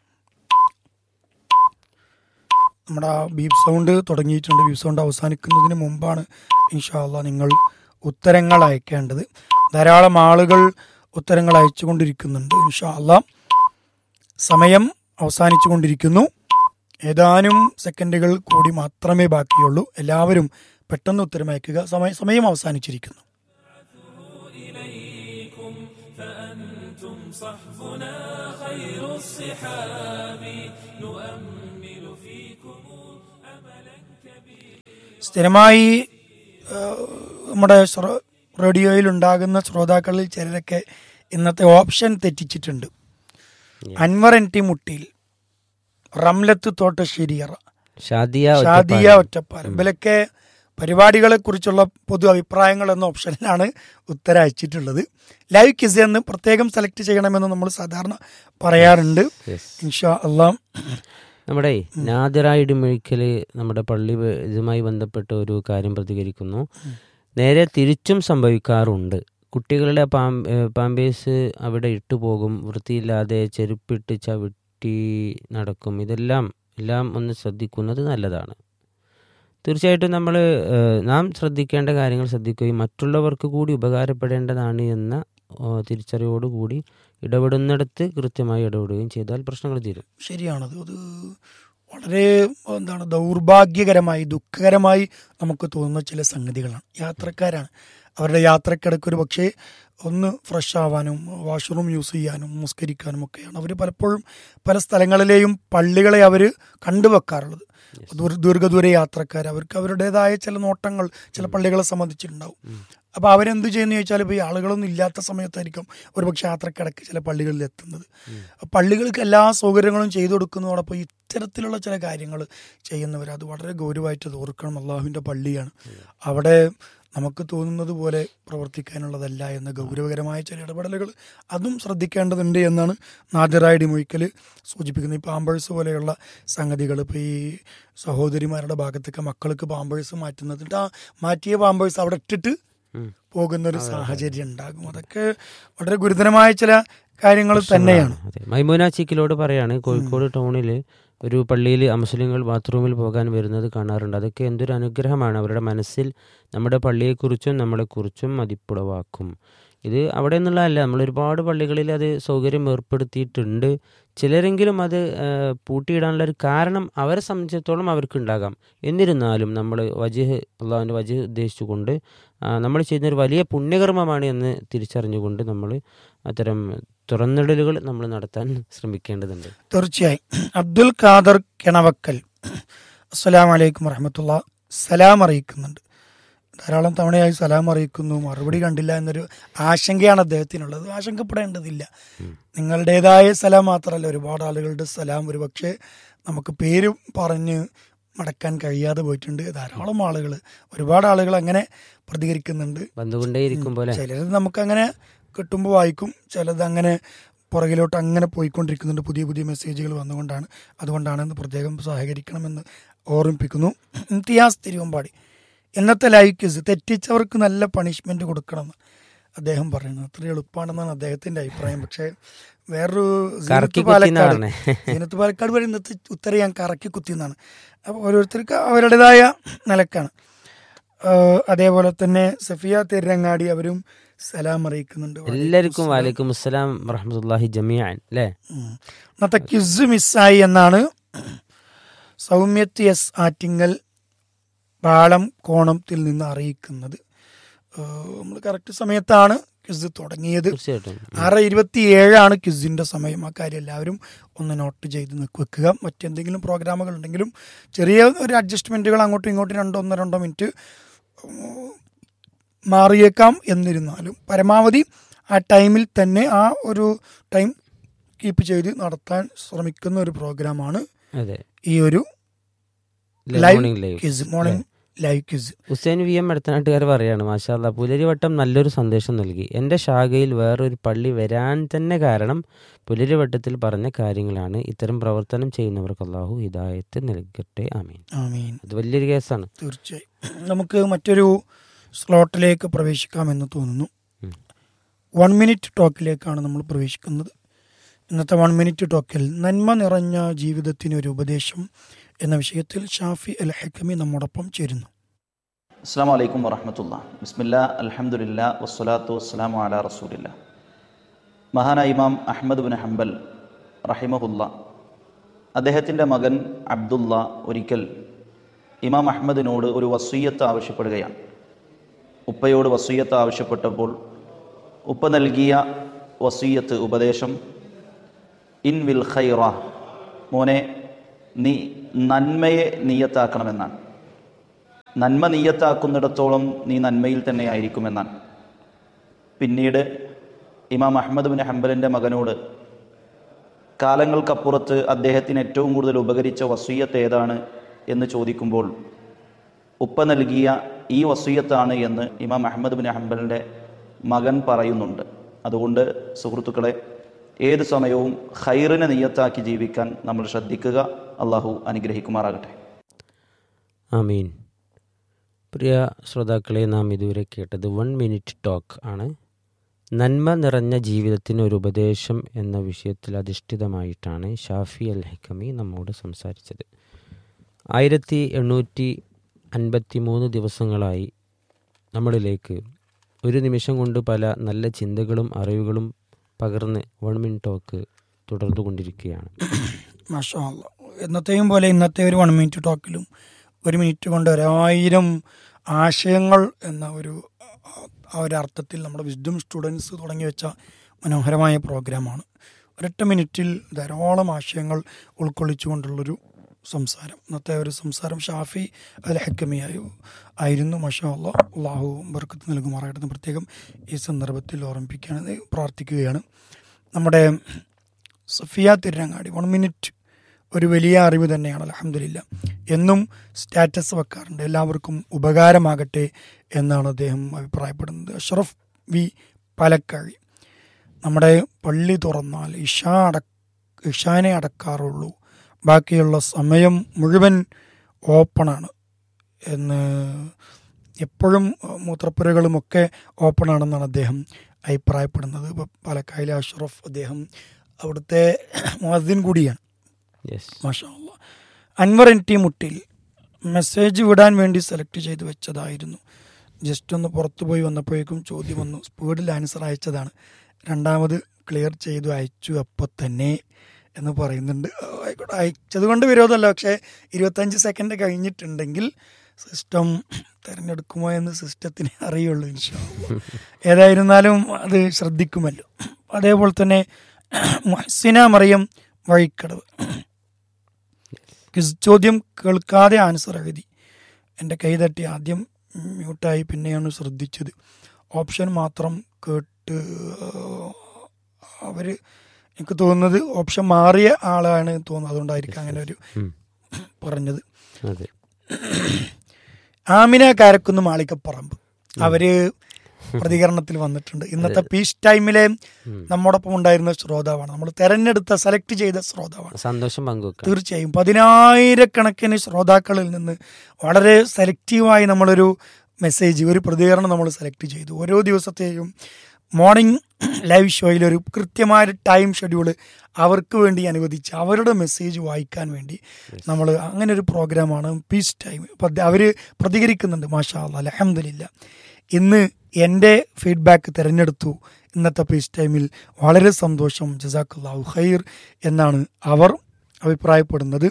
നമ്മുടെ ആ ബീഫ് സൗണ്ട് തുടങ്ങിയിട്ടുണ്ട് ബീഫ് സൗണ്ട് അവസാനിക്കുന്നതിന് മുമ്പാണ് ഇൻഷാല്ല നിങ്ങൾ ഉത്തരങ്ങൾ അയക്കേണ്ടത് ധാരാളം ആളുകൾ ഉത്തരങ്ങൾ അയച്ചുകൊണ്ടിരിക്കുന്നുണ്ട് ഇൻഷാല്ല സമയം അവസാനിച്ചു കൊണ്ടിരിക്കുന്നു ഏതാനും സെക്കൻഡുകൾ കൂടി മാത്രമേ ബാക്കിയുള്ളൂ എല്ലാവരും പെട്ടെന്ന് ഉത്തരം അയക്കുക സമയ സമയം അവസാനിച്ചിരിക്കുന്നു സ്ഥിരമായി ആ, നമ്മുടെ ശ്ര- റേഡിയോയിൽ ഉണ്ടാകുന്ന ശ്രോതാക്കളിൽ ചിലരൊക്കെ ഇന്നത്തെ ഓപ്ഷൻ തെറ്റിച്ചിട്ടുണ്ട് അൻവർ എൻ ടി മുട്ടിയിൽ റംലത്ത് തോട്ടശ്ശേരിയറ ഷാദിയ ഷാദിയ ഒറ്റപ്പാലം. ഒറ്റപ്പാലം ഇവരൊക്കെ പരിപാടികളെ കുറിച്ചുള്ള പൊതു അഭിപ്രായങ്ങൾ എന്ന ഓപ്ഷനിലാണ് ഉത്തരം അയച്ചിട്ടുള്ളത് ലൈവ് കിസ് എന്ന് പ്രത്യേകം സെലക്ട് ചെയ്യണമെന്ന് നമ്മൾ സാധാരണ പറയാറുണ്ട് Yes. ഇൻഷാ അല്ലാം നമ്മുടെ നാദിറായിഡ് മെഴിക്കല് നമ്മുടെ പള്ളി വ- ഇതുമായി ബന്ധപ്പെട്ട ഒരു കാര്യം പ്രതികരിക്കുന്നു നേരെ തിരിച്ചും സംഭവിക്കാറുണ്ട് കുട്ടികളുടെ പാം ഏഹ് പാമ്പേഴ്സ് അവിടെ ഇട്ടു പോകും വൃത്തിയില്ലാതെ ചെരുപ്പിട്ട് ചവിട്ടി നടക്കും ഇതെല്ലാം എല്ലാം ഒന്ന് ശ്രദ്ധിക്കുന്നത് നല്ലതാണ് തീർച്ചയായിട്ടും നമ്മൾ നാം ശ്രദ്ധിക്കേണ്ട കാര്യങ്ങൾ ശ്രദ്ധിക്കുകയും മറ്റുള്ളവർക്ക് കൂടി ഉപകാരപ്പെടേണ്ടതാണ് എന്ന ആ, തിരിച്ചറിവോടുകൂടി ഇടപെടുന്നിടത്ത് കൃത്യമായി ഇടപെടുകയും ചെയ്താൽ പ്രശ്നങ്ങൾ തീരും ശരിയാണത് അത് വളരെ എന്താണ് ദൗർഭാഗ്യകരമായി ദുഃഖകരമായി നമുക്ക് തോന്നുന്ന ചില സംഗതികളാണ് യാത്രക്കാരാണ് അവരുടെ യാത്രക്കിടയ്ക്ക് ഒരു പക്ഷേ ഒന്ന് ഫ്രഷ് ആവാനും വാഷ്റൂം യൂസ് ചെയ്യാനും മുസ്കരിക്കാനും ഒക്കെയാണ് അവർ പലപ്പോഴും പല സ്ഥലങ്ങളിലെയും പള്ളികളെ അവർ കണ്ടുവെക്കാറുള്ളത് ദൂര ദീർഘദൂര യാത്രക്കാർ അവർക്ക് അവരുടേതായ ചില നോട്ടങ്ങൾ ചില പള്ളികളെ സംബന്ധിച്ചിട്ടുണ്ടാവും അപ്പോൾ അവരെന്ത് ചെയ്യുന്നു ചോദിച്ചാൽ ഇപ്പോൾ ഈ ആളുകളൊന്നും ഇല്ലാത്ത സമയത്തായിരിക്കും ഒരുപക്ഷെ യാത്രക്കിടക്ക് ചില പള്ളികളിൽ എത്തുന്നത് അപ്പോൾ പള്ളികൾക്ക് എല്ലാ സൗകര്യങ്ങളും ചെയ്തു കൊടുക്കുന്നതോടൊപ്പം ഇത്തരത്തിലുള്ള ചില കാര്യങ്ങൾ ചെയ്യുന്നവർ അത് വളരെ ഗൗരവമായിട്ട് അത് ഓർക്കണം അള്ളാഹുവിൻ്റെ പള്ളിയാണ് അവിടെ നമുക്ക് തോന്നുന്നത് പോലെ പ്രവർത്തിക്കാനുള്ളതല്ല എന്ന ഗൗരവകരമായ ചില ഇടപെടലുകൾ അതും ശ്രദ്ധിക്കേണ്ടതുണ്ട് എന്നാണ് നാദിറായിഡി മൊയ്ക്കൽ സൂചിപ്പിക്കുന്നത് ഈ പാമ്പേഴ്സ് പോലെയുള്ള സംഗതികൾ ഇപ്പോൾ ഈ സഹോദരിമാരുടെ ഭാഗത്തൊക്കെ മക്കൾക്ക് പാമ്പേഴ്സ് മാറ്റുന്നത് എന്നിട്ട് ആ മാറ്റിയ പാമ്പേഴ്സ് അവിടെ ഇട്ടിട്ട് ഉം. പോകുന്ന ഒരു സാഹചര്യം ഉണ്ടാകും അതൊക്കെ വളരെ ഗുരുതരമായ ചില കാര്യങ്ങൾ തന്നെയാണ് അതെ മൈമൂന ചീക്കിലോട് പറയാണ് കോഴിക്കോട് ടൗണിൽ ഒരു പള്ളിയിൽ അമുസ്ലിങ്ങൾ ബാത്റൂമിൽ പോകാൻ വരുന്നത് കാണാറുണ്ട് അതൊക്കെ എന്തൊരു അനുഗ്രഹമാണ് അവരുടെ മനസ്സിൽ നമ്മുടെ പള്ളിയെക്കുറിച്ചും നമ്മളെക്കുറിച്ചും മതിപ്പുളവാക്കും ഇത് അവിടെ നിന്നുള്ളതല്ല നമ്മൾ ഒരുപാട് പള്ളികളിൽ അത് സൗകര്യം ഏർപ്പെടുത്തിയിട്ടുണ്ട് ചിലരെങ്കിലും അത് ആ, പൂട്ടിയിടാനുള്ള ഒരു കാരണം അവരെ സംബന്ധിച്ചിടത്തോളം അവർക്ക് ഉണ്ടാകാം എന്നിരുന്നാലും നമ്മൾ വജിഹ് അള്ളാഹുവിൻ്റെ വജിഹ് ഉദ്ദേശിച്ചുകൊണ്ട് ആ, നമ്മൾ ചെയ്യുന്ന ഒരു വലിയ പുണ്യകർമ്മമാണ് എന്ന് തിരിച്ചറിഞ്ഞുകൊണ്ട് നമ്മൾ അത്തരം തുറന്നിടലുകൾ നമ്മൾ നടത്താൻ ശ്രമിക്കേണ്ടതുണ്ട് തീർച്ചയായും അബ്ദുൽ ഖാദർ കിണവക്കൽ അസ്സലാം വലൈക്കും വറഹമത്തുള്ള സലാം അറിയിക്കുന്നുണ്ട് ധാരാളം തവണയായി സലാം അറിയിക്കുന്നു മറുപടി കണ്ടില്ല എന്നൊരു ആശങ്കയാണ് അദ്ദേഹത്തിനുള്ളത് ആശങ്കപ്പെടേണ്ടതില്ല നിങ്ങളുടേതായ സലാം മാത്രമല്ല ഒരുപാട് ആളുകളുടെ സലാം ഒരുപക്ഷെ നമുക്ക് പേര് പറഞ്ഞ് മടക്കാൻ കഴിയാതെ പോയിട്ടുണ്ട് ധാരാളം ആളുകൾ ഒരുപാട് ആളുകൾ അങ്ങനെ പ്രതികരിക്കുന്നുണ്ട് വന്നുകൊണ്ടേ ഇരിക്കും പോലെ ചിലത് നമുക്കങ്ങനെ കിട്ടുമ്പോൾ വായിക്കും ചിലത് അങ്ങനെ പുറകിലോട്ട് അങ്ങനെ പോയിക്കൊണ്ടിരിക്കുന്നുണ്ട് പുതിയ പുതിയ മെസ്സേജുകൾ വന്നുകൊണ്ടാണ് അതുകൊണ്ടാണെന്ന് പ്രത്യേകം സഹകരിക്കണമെന്ന് ഓർമ്മിപ്പിക്കുന്നു ഇംതിയാസ് തിരുവമ്പാടി ഇന്നത്തെ ലൈവ് ക്യൂസ് തെറ്റിച്ചവർക്ക് നല്ല പണിഷ്മെന്റ് കൊടുക്കണമെന്ന് അദ്ദേഹം പറയുന്നത് അത്ര എളുപ്പമാണെന്നാണ് അദ്ദേഹത്തിന്റെ അഭിപ്രായം പക്ഷേ വേറൊരു കറക്കി സീനത്ത് കുത്തി എന്നാ പാലക്കാട് പറഞ്ഞേ. സീനത്ത് പാലക്കാട് വരെ ഇന്നത്തെ ഉത്തരം ഞാൻ കറക്കി കുത്തി എന്നാണ് അപ്പോൾ ഓരോരുത്തർക്ക് അവരുടേതായ നിലക്കാണ് ആ, അതേപോലെ തന്നെ സഫിയ തിരങ്ങാടി അവരും സലാം അറിയിക്കുന്നുണ്ട് എല്ലാവർക്കും വാലേക്കും അസ്സലാം വറഹമത്തല്ലാഹി ജമിയാൻ അല്ലേ ഉം. ഇന്നത്തെ ക്വിസ് മിസ്സായി എന്നാണ് സൗമ്യത്ത് എസ് ആറ്റിങ്ങൽ പാളം കോണത്തിൽ നിന്ന് അറിയിക്കുന്നത് നമ്മൾ കറക്റ്റ് സമയത്താണ് ക്വിസ് തുടങ്ങിയത് തീർച്ചയായിട്ടും ആറ് ഇരുപത്തിയേഴാണ് ക്വിസിന്റെ സമയം ആ കാര്യം എല്ലാവരും ഒന്ന് നോട്ട് ചെയ്ത് നിക്ക് വെക്കുക മറ്റെന്തെങ്കിലും പ്രോഗ്രാമുകൾ ഉണ്ടെങ്കിലും ചെറിയ ഒരു അഡ്ജസ്റ്റ്മെന്റുകൾ അങ്ങോട്ടും ഇങ്ങോട്ടും രണ്ടോ ഒന്നോ രണ്ടോ മിനിറ്റ് ഉം, മാറിയേക്കാം എന്നിരുന്നാലും പരമാവധി ആ ടൈമിൽ തന്നെ ആ ഒരു ടൈം കീപ്പ് ചെയ്ത് നടത്താൻ ശ്രമിക്കുന്ന ഒരു പ്രോഗ്രാമാണ് അതെ ഈ ഒരു live morning live quiz morning live quiz Hussain V M അടുത്തനാട്ടുകാർ പറയാണ് മാഷാല്ല പുലരിവട്ടം നല്ലൊരു സന്ദേശം നൽകി എൻ്റെ ശാഖയിൽ വേറൊരു പള്ളി വരാൻ തന്നെ കാരണം പുലരിവട്ടത്തിൽ പറഞ്ഞ കാര്യങ്ങളാണ് ഇത്തരം പ്രവർത്തനം ചെയ്യുന്നവർക്ക് അള്ളാഹു ഹിദായത്ത് നൽകട്ടെ ആമീൻ ആമീൻ അത് വലിയൊരു കേസാണ് തീർച്ചയായും നമുക്ക് മറ്റൊരു സ്ലോട്ടിലേക്ക് പ്രവേശിക്കാമെന്ന് തോന്നുന്നു ഉം. വൺ മിനിറ്റ് ടോക്കിലേക്കാണ് നമ്മൾ പ്രവേശിക്കുന്നത് ഇന്നത്തെ വൺ മിനിറ്റ് ടോക്കിൽ നന്മ നിറഞ്ഞ ജീവിതത്തിന് ഒരു ഉപദേശം എന്ന വിഷയത്തിൽ ഷാഫി അൽ ഹക്കമി നമ്മോടൊപ്പം ചേരുന്നു അസ്സാം വലൈക്കും വറഹമത്തുള്ള ബിസ്മില്ല അൽഹംദുലില്ല വസ്സലാത്തു വസ്സലാമു അല റസൂലില്ല മഹാനായ ഇമാം അഹമ്മദ് ബിൻ ഹംബൽ റഹിമഹുല്ല അദ്ദേഹത്തിൻ്റെ മകൻ അബ്ദുള്ള ഒരിക്കൽ ഇമാം അഹമ്മദിനോട് ഒരു വസൂയത്ത് ആവശ്യപ്പെടുകയാണ് ഉപ്പയോട് വസൂയത്ത് ആവശ്യപ്പെട്ടപ്പോൾ ഉപ്പ നൽകിയ വസൂയത്ത് ഉപദേശം ഇൻ വിൽ ഖൈറ മോനെ നീ നന്മയെ നീയത്താക്കണമെന്നാണ് നന്മ നീയത്താക്കുന്നിടത്തോളം നീ നന്മയിൽ തന്നെ ആയിരിക്കുമെന്നാണ് പിന്നീട് ഇമാം അഹമ്മദ് ബിൻ ഹംബലിൻ്റെ മകനോട് കാലങ്ങൾക്കപ്പുറത്ത് അദ്ദേഹത്തിന് ഏറ്റവും കൂടുതൽ ഉപകരിച്ച വസൂയത്ത് ഏതാണ് എന്ന് ചോദിക്കുമ്പോൾ ഉപ്പ നൽകിയ ഈ വസൂയത്താണ് എന്ന് ഇമാം അഹമ്മദ് ബിൻ ഹംബലിൻ്റെ മകൻ പറയുന്നുണ്ട് അതുകൊണ്ട് സുഹൃത്തുക്കളെ ഏത് സമയവും ഖൈറിനെ നീയത്താക്കി ജീവിക്കാൻ നമ്മൾ ശ്രദ്ധിക്കുക അള്ളാഹു അനുഗ്രഹിക്കുമാറാകട്ടെ ആമീൻ പ്രിയ ശ്രോതാക്കളെ നാം ഇതുവരെ കേട്ടത് വൺ മിനിറ്റ് ടോക്ക് ആണ് നന്മ നിറഞ്ഞ ജീവിതത്തിന് ഒരു ഉപദേശം എന്ന വിഷയത്തിൽ അധിഷ്ഠിതമായിട്ടാണ് ഷാഫി അൽ ഹക്കമി നമ്മോട് സംസാരിച്ചത് ആയിരത്തി എണ്ണൂറ്റി അൻപത്തി മൂന്ന് ദിവസങ്ങളായി നമ്മളിലേക്ക് ഒരു നിമിഷം കൊണ്ട് പല നല്ല ചിന്തകളും അറിവുകളും പകർന്ന് വൺ മിൻ ടോക്ക് തുടർന്നുകൊണ്ടിരിക്കുകയാണ് മാഷാ അല്ലാ. എന്നത്തെയും പോലെ ഇന്നത്തെ ഒരു വൺ മിനിറ്റ് ടോക്കിലും ഒരു മിനിറ്റ് കൊണ്ട് ഒരായിരം ആശയങ്ങൾ എന്ന ഒരു ആ ഒരു അർത്ഥത്തിൽ നമ്മുടെ വിസ്ഡം സ്റ്റുഡൻസ് തുടങ്ങി വെച്ച മനോഹരമായ പ്രോഗ്രാമാണ് ഒരൊറ്റ മിനിറ്റിൽ ധാരാളം ആശയങ്ങൾ ഉൾക്കൊള്ളിച്ചുകൊണ്ടുള്ളൊരു സംസാരം ഇന്നത്തെ ഒരു സംസാരം ഷാഫി അൽ ഹക്കമിയായി ആയിരുന്നു മഷാ അള്ളാഹ് അള്ളാഹു ബർക്കത്ത് നൽകുമാറായിട്ട് പ്രത്യേകം ഈ സന്ദർഭത്തിൽ ഓർമ്മിപ്പിക്കുകയാണ് പ്രാർത്ഥിക്കുകയാണ് നമ്മുടെ സഫിയ തിരുരങ്ങാടി വൺ മിനിറ്റ് ഒരു വലിയ അറിവ് തന്നെയാണ് അലഹമില്ല എന്നും സ്റ്റാറ്റസ് വെക്കാറുണ്ട് എല്ലാവർക്കും ഉപകാരമാകട്ടെ എന്നാണ് അദ്ദേഹം അഭിപ്രായപ്പെടുന്നത് അഷറഫ് വി പാലക്കാഴി നമ്മുടെ പള്ളി തുറന്നാൽ ഇഷ അട ഇഷാനെ അടക്കാറുള്ളൂ ബാക്കിയുള്ള സമയം മുഴുവൻ ഓപ്പണാണ് എന്ന് എപ്പോഴും മൂത്രപ്പുരകളുമൊക്കെ ഓപ്പണാണെന്നാണ് അദ്ദേഹം അഭിപ്രായപ്പെടുന്നത് ഇപ്പോൾ പാലക്കായിലെ അഷറഫ് അദ്ദേഹം അവിടുത്തെ മുഅദ്ദിൻ കൂടിയാണ് യെസ് മാഷാ അല്ലാ. Anvar N T Muttil message വിടാൻ വേണ്ടി സെലക്ട് ചെയ്ത് വെച്ചതായിരുന്നു ജസ്റ്റ് ഒന്ന് പുറത്തു പോയി വന്നപ്പോഴേക്കും ചോദ്യം വന്നു സ്പീഡിൽ ആൻസർ അയച്ചതാണ് രണ്ടാമത് ക്ലിയർ ചെയ്തു അയച്ചു അപ്പോൾ തന്നെ എന്ന് പറയുന്നുണ്ട് ആ, ആയിക്കോട്ടെ അയച്ചത് കൊണ്ട് വിരോധമല്ല പക്ഷേ ഇരുപത്തഞ്ച് സെക്കൻഡ് കഴിഞ്ഞിട്ടുണ്ടെങ്കിൽ സിസ്റ്റം തിരഞ്ഞെടുക്കുമോ എന്ന് സിസ്റ്റത്തിന് അറിയുള്ളൂ ഇൻഷാ അല്ലാ. ഏതായിരുന്നാലും അത് ശ്രദ്ധിക്കുമല്ലോ അതേപോലെ തന്നെ മുഹസിന മറിയം വഴിക്കടവ് ക്വിസ് ചോദ്യം കേൾക്കാതെ ആൻസർ എഴുതി എൻ്റെ കൈ തട്ടി ആദ്യം മ്യൂട്ടായി പിന്നെയാണ് ശ്രദ്ധിച്ചത് ഓപ്ഷൻ മാത്രം കേട്ട് അവർ എനിക്ക് തോന്നുന്നത് ഓപ്ഷൻ മാറിയ ആളാണ് തോന്നുന്നത് അതുകൊണ്ടായിരിക്കും അങ്ങനെ ഒരു ഉം. പറഞ്ഞത് അതെ ആമിന കാരക്കുന്ന് മാളികപ്പറമ്പ് അവര് പ്രതികരണത്തിൽ വന്നിട്ടുണ്ട് ഇന്നത്തെ പീസ് ടൈമിലെ നമ്മോടൊപ്പം ഉണ്ടായിരുന്ന ശ്രോതാവാണ് നമ്മൾ തെരഞ്ഞെടുത്ത സെലക്ട് ചെയ്ത ശ്രോതാവാണ് സന്തോഷം പങ്കുവെക്കാം തീർച്ചയായും പതിനായിരക്കണക്കിന് ശ്രോതാക്കളിൽ നിന്ന് വളരെ സെലക്റ്റീവായി നമ്മളൊരു മെസ്സേജ് ഒരു പ്രതികരണം നമ്മൾ സെലക്ട് ചെയ്തു ഓരോ ദിവസത്തെയും മോർണിംഗ് ലൈവ് ഷോയിൽ ഒരു കൃത്യമായ ഒരു ടൈം ഷെഡ്യൂൾ അവർക്ക് വേണ്ടി അനുവദിച്ച് അവരുടെ മെസ്സേജ് വായിക്കാൻ വേണ്ടി നമ്മൾ അങ്ങനെ ഒരു പ്രോഗ്രാമാണ് പീസ് ടൈം അപ്പോൾ അവർ പ്രതികരിക്കുന്നുണ്ട് മാഷാ അലഹമില്ല ഇന്ന് എൻ്റെ ഫീഡ്ബാക്ക് തിരഞ്ഞെടുത്തു ഇന്നത്തെ പീസ് ടൈമിൽ വളരെ സന്തോഷം ജസാഖുല്ലാഹു ഖൈർ എന്നാണ് അവർ അഭിപ്രായപ്പെടുന്നത്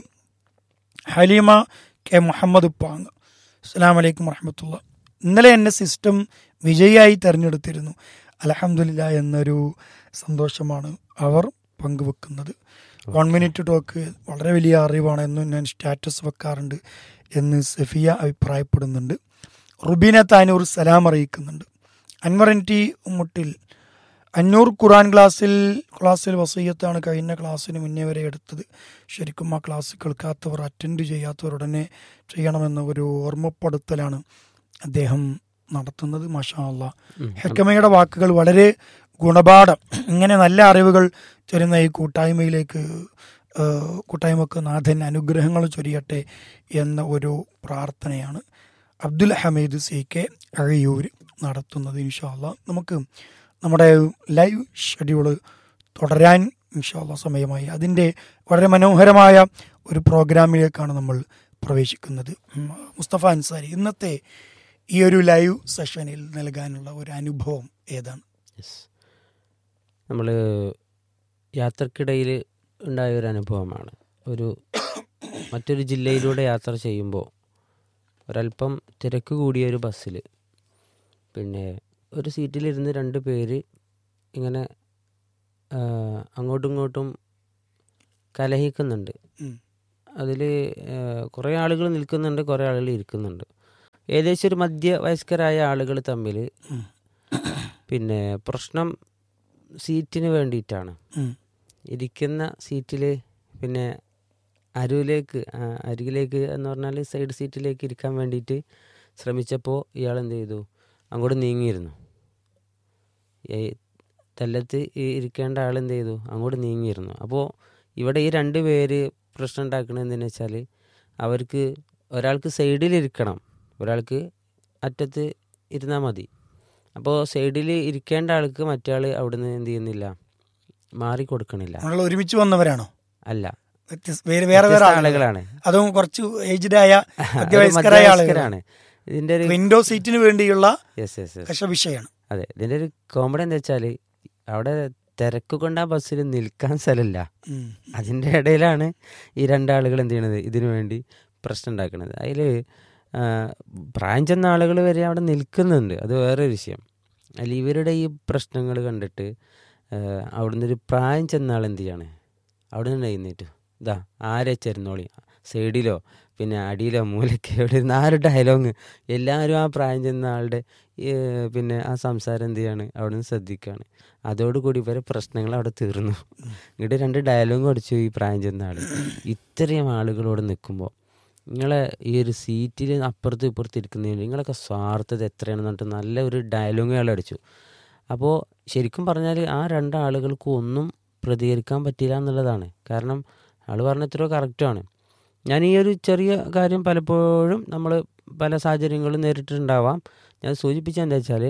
ഹലീമ കെ മുഹമ്മദ് പാങ് അസ്സാം വലൈക്കും വറഹമത്തുള്ള ഇന്നലെ എന്നെ സിസ്റ്റം വിജയിയായി തിരഞ്ഞെടുത്തിരുന്നു അലഹമില്ല എന്നൊരു സന്തോഷമാണ് അവർ പങ്കുവെക്കുന്നത് വൺ മിനിറ്റ് ടോക്ക് വളരെ വലിയ അറിവാണ് എന്നും ഞാൻ സ്റ്റാറ്റസ് വെക്കാറുണ്ട് എന്ന് സഫിയ അഭിപ്രായപ്പെടുന്നുണ്ട് റുബീന താനൂർ സലാം അറിയിക്കുന്നുണ്ട് അൻവർ എൻ ടി മുട്ടിൽ അഞ്ഞൂർ ഖുറാൻ ക്ലാസ്സിൽ ക്ലാസ്സിൽ വസയ്യത്താണ് കഴിഞ്ഞ ക്ലാസ്സിന് മുന്നേ വരെ എടുത്തത് ശരിക്കും ആ ക്ലാസ് കേൾക്കാത്തവർ അറ്റൻഡ് ചെയ്യാത്തവർ ഉടനെ ചെയ്യണമെന്ന ഒരു ഓർമ്മപ്പെടുത്തലാണ് അദ്ദേഹം നടത്തുന്നത് മാഷാ അള്ളാ ഹെക്കമയുടെ വാക്കുകൾ വളരെ ഗുണപാഠം ഇങ്ങനെ നല്ല അറിവുകൾ ചൊരുന്ന ഈ കൂട്ടായ്മയിലേക്ക് ആ, കൂട്ടായ്മക്ക് നാഥൻ അനുഗ്രഹങ്ങൾ ചൊരിയട്ടെ എന്ന ഒരു പ്രാർത്ഥനയാണ് അബ്ദുൽ ഹമീദ് സി കെ അഴയൂർ നടത്തുന്നത് ഇൻഷാല്ല നമുക്ക് നമ്മുടെ ലൈവ് ഷെഡ്യൂള് തുടരാൻ ഇൻഷാല്ല സമയമായി അതിൻ്റെ വളരെ മനോഹരമായ ഒരു പ്രോഗ്രാമിലേക്കാണ് നമ്മൾ പ്രവേശിക്കുന്നത് ഉം, മുസ്തഫ അൻസാരി ഇന്നത്തെ ഈ ഒരു ലൈവ് സെഷനിൽ നൽകാനുള്ള ഒരു അനുഭവം ഏതാണ് യെസ് നമ്മൾ യാത്രക്കിടയിൽ ഉണ്ടായ ഒരു അനുഭവമാണ് ഒരു മറ്റൊരു ജില്ലയിലൂടെ യാത്ര ചെയ്യുമ്പോൾ ഒരല്പം തിരക്ക് കൂടിയ ഒരു ബസ്സിൽ പിന്നെ ഒരു സീറ്റിലിരുന്ന് രണ്ട് പേര് ഇങ്ങനെ ആ, അങ്ങോട്ടും ഇങ്ങോട്ടും കലഹിക്കുന്നുണ്ട് ഉം. അതിൽ കുറേ ആളുകൾ നിൽക്കുന്നുണ്ട് കുറേ ആളുകൾ ഇരിക്കുന്നുണ്ട് ഏകദേശം ഒരു മധ്യവയസ്കരായ ആളുകൾ തമ്മിൽ ഉം. പിന്നെ പ്രശ്നം സീറ്റിന് വേണ്ടിയിട്ടാണ് ഉം. ഇരിക്കുന്ന സീറ്റിൽ പിന്നെ അരുവിലേക്ക് ആ, അരികിലേക്ക് എന്ന് പറഞ്ഞാൽ സൈഡ് സീറ്റിലേക്ക് ഇരിക്കാൻ വേണ്ടിയിട്ട് ശ്രമിച്ചപ്പോൾ ഇയാൾ എന്ത് ചെയ്തു അങ്ങോട്ട് നീങ്ങിയിരുന്നു ഈ തെല്ലത്ത് ഈ ഇരിക്കേണ്ട ആൾ എന്ത് ചെയ്തു അങ്ങോട്ട് നീങ്ങിയിരുന്നു അപ്പോൾ ഇവിടെ ഈ രണ്ട് പേര് പ്രശ്നം ഉണ്ടാക്കുന്നത് എന്തെന്ന് വെച്ചാൽ അവർക്ക് ഒരാൾക്ക് സൈഡിലിരിക്കണം ഒരാൾക്ക് അറ്റത്ത് ഇരുന്നാൽ മതി അപ്പോൾ സൈഡിൽ ഇരിക്കേണ്ട ആൾക്ക് മറ്റേ ആൾ അവിടുന്ന് എന്ത് ചെയ്യുന്നില്ല മാറി കൊടുക്കണില്ല നമ്മൾ ഒരുമിച്ച് വന്നവരാണോ അല്ല വ്യത്യസ്ത- വേറെ വേറെ വേറെ വ്യത്യസ്ത ആളുകൾ ആളുകളാണ് അതും കുറച്ച് ഏജ്ഡ് ആയ ഒരു മധ്യവയസ്കരായ ആളുകൾ മധ്യവയസ്കരാണ് ഇതിന്റെ ഒരു വിൻഡോ സീറ്റിന് വേണ്ടിയുള്ള യെസ് യെസ് യെസ് കഷ വിഷയമാണ് അതെ ഇതിന്റെ ഒരു കോമഡി എന്താ വെച്ചാൽ അവിടെ തിരക്ക് കൊണ്ട് ആ ബസ്സിൽ നിൽക്കാൻ സ്ഥലമില്ല ഉം. അതിൻ്റെ ഇടയിലാണ് ഈ രണ്ടാളുകൾ എന്ത് ചെയ്യണത് ഇതിനു വേണ്ടി പ്രശ്നം ഉണ്ടാക്കുന്നത് അതിൽ പ്രായം ചെന്ന ആളുകൾ വരെ അവിടെ നിൽക്കുന്നുണ്ട് അത് വേറെ വിഷയം അതിൽ ഇവരുടെ ഈ പ്രശ്നങ്ങൾ കണ്ടിട്ട് ആ, അവിടുന്ന് ഒരു പ്രായം ചെന്ന ആൾ എന്ത് ചെയ്യാണ് അവിടെ നിന്ന് എഴുന്നേറ്റ് ഇതാ ആരെ ചെരുന്നോളി സൈഡിലോ പിന്നെ അടിയിലോ മൂലയ്ക്ക് എവിടെ ഇരുന്ന് ആ ഒരു ഡയലോഗ് എല്ലാവരും ആ പ്രായം ചെന്ന ആളുടെ ഏ, പിന്നെ ആ സംസാരം എന്ത് ചെയ്യാണ് അവിടെ നിന്ന് ശ്രദ്ധിക്കുകയാണ് അതോടുകൂടി ഇവരെ പ്രശ്നങ്ങൾ അവിടെ തീർന്നു ഇങ്ങോട്ട് രണ്ട് ഡയലോഗ് അടിച്ചു ഈ പ്രായം ചെന്ന ആൾ ഇത്രയും ആളുകളോട് നിൽക്കുമ്പോൾ നിങ്ങളെ ഈ ഒരു സീറ്റിൽ അപ്പുറത്ത് ഇപ്പുറത്ത് ഇരിക്കുന്നതിന് നിങ്ങളൊക്കെ സ്വാർത്ഥത എത്രയാണെന്ന് പറഞ്ഞിട്ട് നല്ല ഒരു ഡയലോഗ് അയാൾ അടിച്ചു അപ്പോൾ ശരിക്കും പറഞ്ഞാൽ ആ രണ്ടാളുകൾക്ക് ഒന്നും പ്രതികരിക്കാൻ പറ്റില്ല എന്നുള്ളതാണ് കാരണം ആൾ പറഞ്ഞ എത്രയോ കറക്റ്റാണ് ഞാൻ ഈ ഒരു ചെറിയ കാര്യം പലപ്പോഴും നമ്മൾ പല സാഹചര്യങ്ങളും നേരിട്ടിട്ടുണ്ടാവാം ഞാൻ സൂചിപ്പിച്ചത് എന്താ വെച്ചാൽ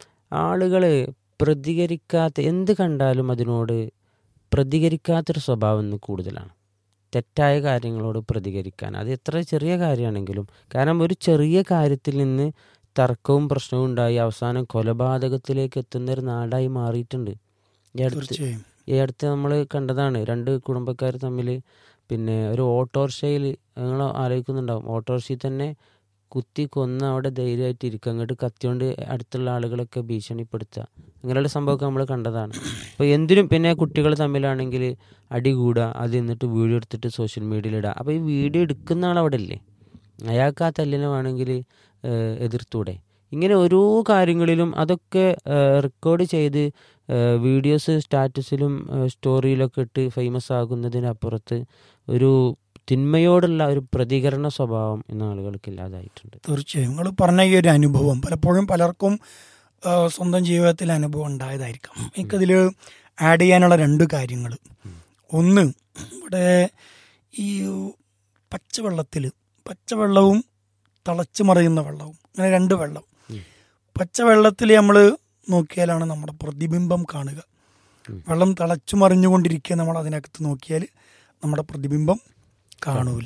ആളുകൾ പ്രതികരിക്കാത്ത എന്ത് കണ്ടാലും അതിനോട് പ്രതികരിക്കാത്തൊരു സ്വഭാവം ഇന്ന് കൂടുതലാണ് തെറ്റായ കാര്യങ്ങളോട് പ്രതികരിക്കാൻ അത് എത്ര ചെറിയ കാര്യമാണെങ്കിലും കാരണം ഒരു ചെറിയ കാര്യത്തിൽ നിന്ന് തർക്കവും പ്രശ്നവും ഉണ്ടായി അവസാനം കൊലപാതകത്തിലേക്ക് എത്തുന്ന ഒരു നാടായി മാറിയിട്ടുണ്ട് ഈ അടുത്ത് തീർച്ചയായും ഈ അടുത്ത് നമ്മൾ കണ്ടതാണ് രണ്ട് കുടുംബക്കാർ തമ്മിൽ പിന്നെ ഒരു ഓട്ടോറിക്ഷയിൽ നിങ്ങൾ ആലോചിക്കുന്നുണ്ടാവും ഓട്ടോറിക്ഷയിൽ തന്നെ കുത്തി കൊന്ന് അവിടെ ധൈര്യമായിട്ട് ഇരിക്കുക അങ്ങോട്ട് കത്തിയോണ്ട് അടുത്തുള്ള ആളുകളൊക്കെ ഭീഷണിപ്പെടുത്തുക അങ്ങനെയുള്ള സംഭവമൊക്കെ നമ്മൾ കണ്ടതാണ് അപ്പോൾ എന്തിനും പിന്നെ കുട്ടികൾ തമ്മിലാണെങ്കിൽ അടി കൂടുക അത് എന്നിട്ട് വീഡിയോ എടുത്തിട്ട് സോഷ്യൽ മീഡിയയിൽ ഇടുക അപ്പോൾ ഈ വീഡിയോ എടുക്കുന്ന ആൾ അവിടെ ഇല്ലേ അയാൾക്ക് ആ തല്ലിനെ വേണമെങ്കിൽ ഏഹ്, എതിർത്തൂടെ ഇങ്ങനെ ഓരോ കാര്യങ്ങളിലും അതൊക്കെ റെക്കോർഡ് ചെയ്ത് ഏഹ്, വീഡിയോസ് സ്റ്റാറ്റസിലും ഏഹ്, സ്റ്റോറിയിലൊക്കെ ഇട്ട് ഫേമസ് ആകുന്നതിനപ്പുറത്ത് ഒരു തിന്മയോടുള്ള ഒരു പ്രതികരണ സ്വഭാവം ഇന്ന് ആളുകൾക്ക് ഇല്ലാതായിട്ടുണ്ട് തീർച്ചയായും നിങ്ങൾ പറഞ്ഞ ഈ ഒരു അനുഭവം പലപ്പോഴും പലർക്കും ആ, സ്വന്തം ജീവിതത്തിൽ അനുഭവം ഉണ്ടായതായിരിക്കാം എനിക്കതിൽ ആഡ് ചെയ്യാനുള്ള രണ്ട് കാര്യങ്ങൾ ഒന്ന് ഇവിടെ ഈ പച്ചവെള്ളത്തിൽ പച്ചവെള്ളവും തിളച്ചു മറിയുന്ന വെള്ളവും അങ്ങനെ രണ്ട് വെള്ളം പച്ചവെള്ളത്തിൽ നമ്മൾ നോക്കിയാലാണ് നമ്മുടെ പ്രതിബിംബം കാണുക വെള്ളം തിളച്ചു മറിഞ്ഞുകൊണ്ടിരിക്കുക നമ്മൾ അതിനകത്ത് നോക്കിയാൽ നമ്മുടെ പ്രതിബിംബം കാണൂല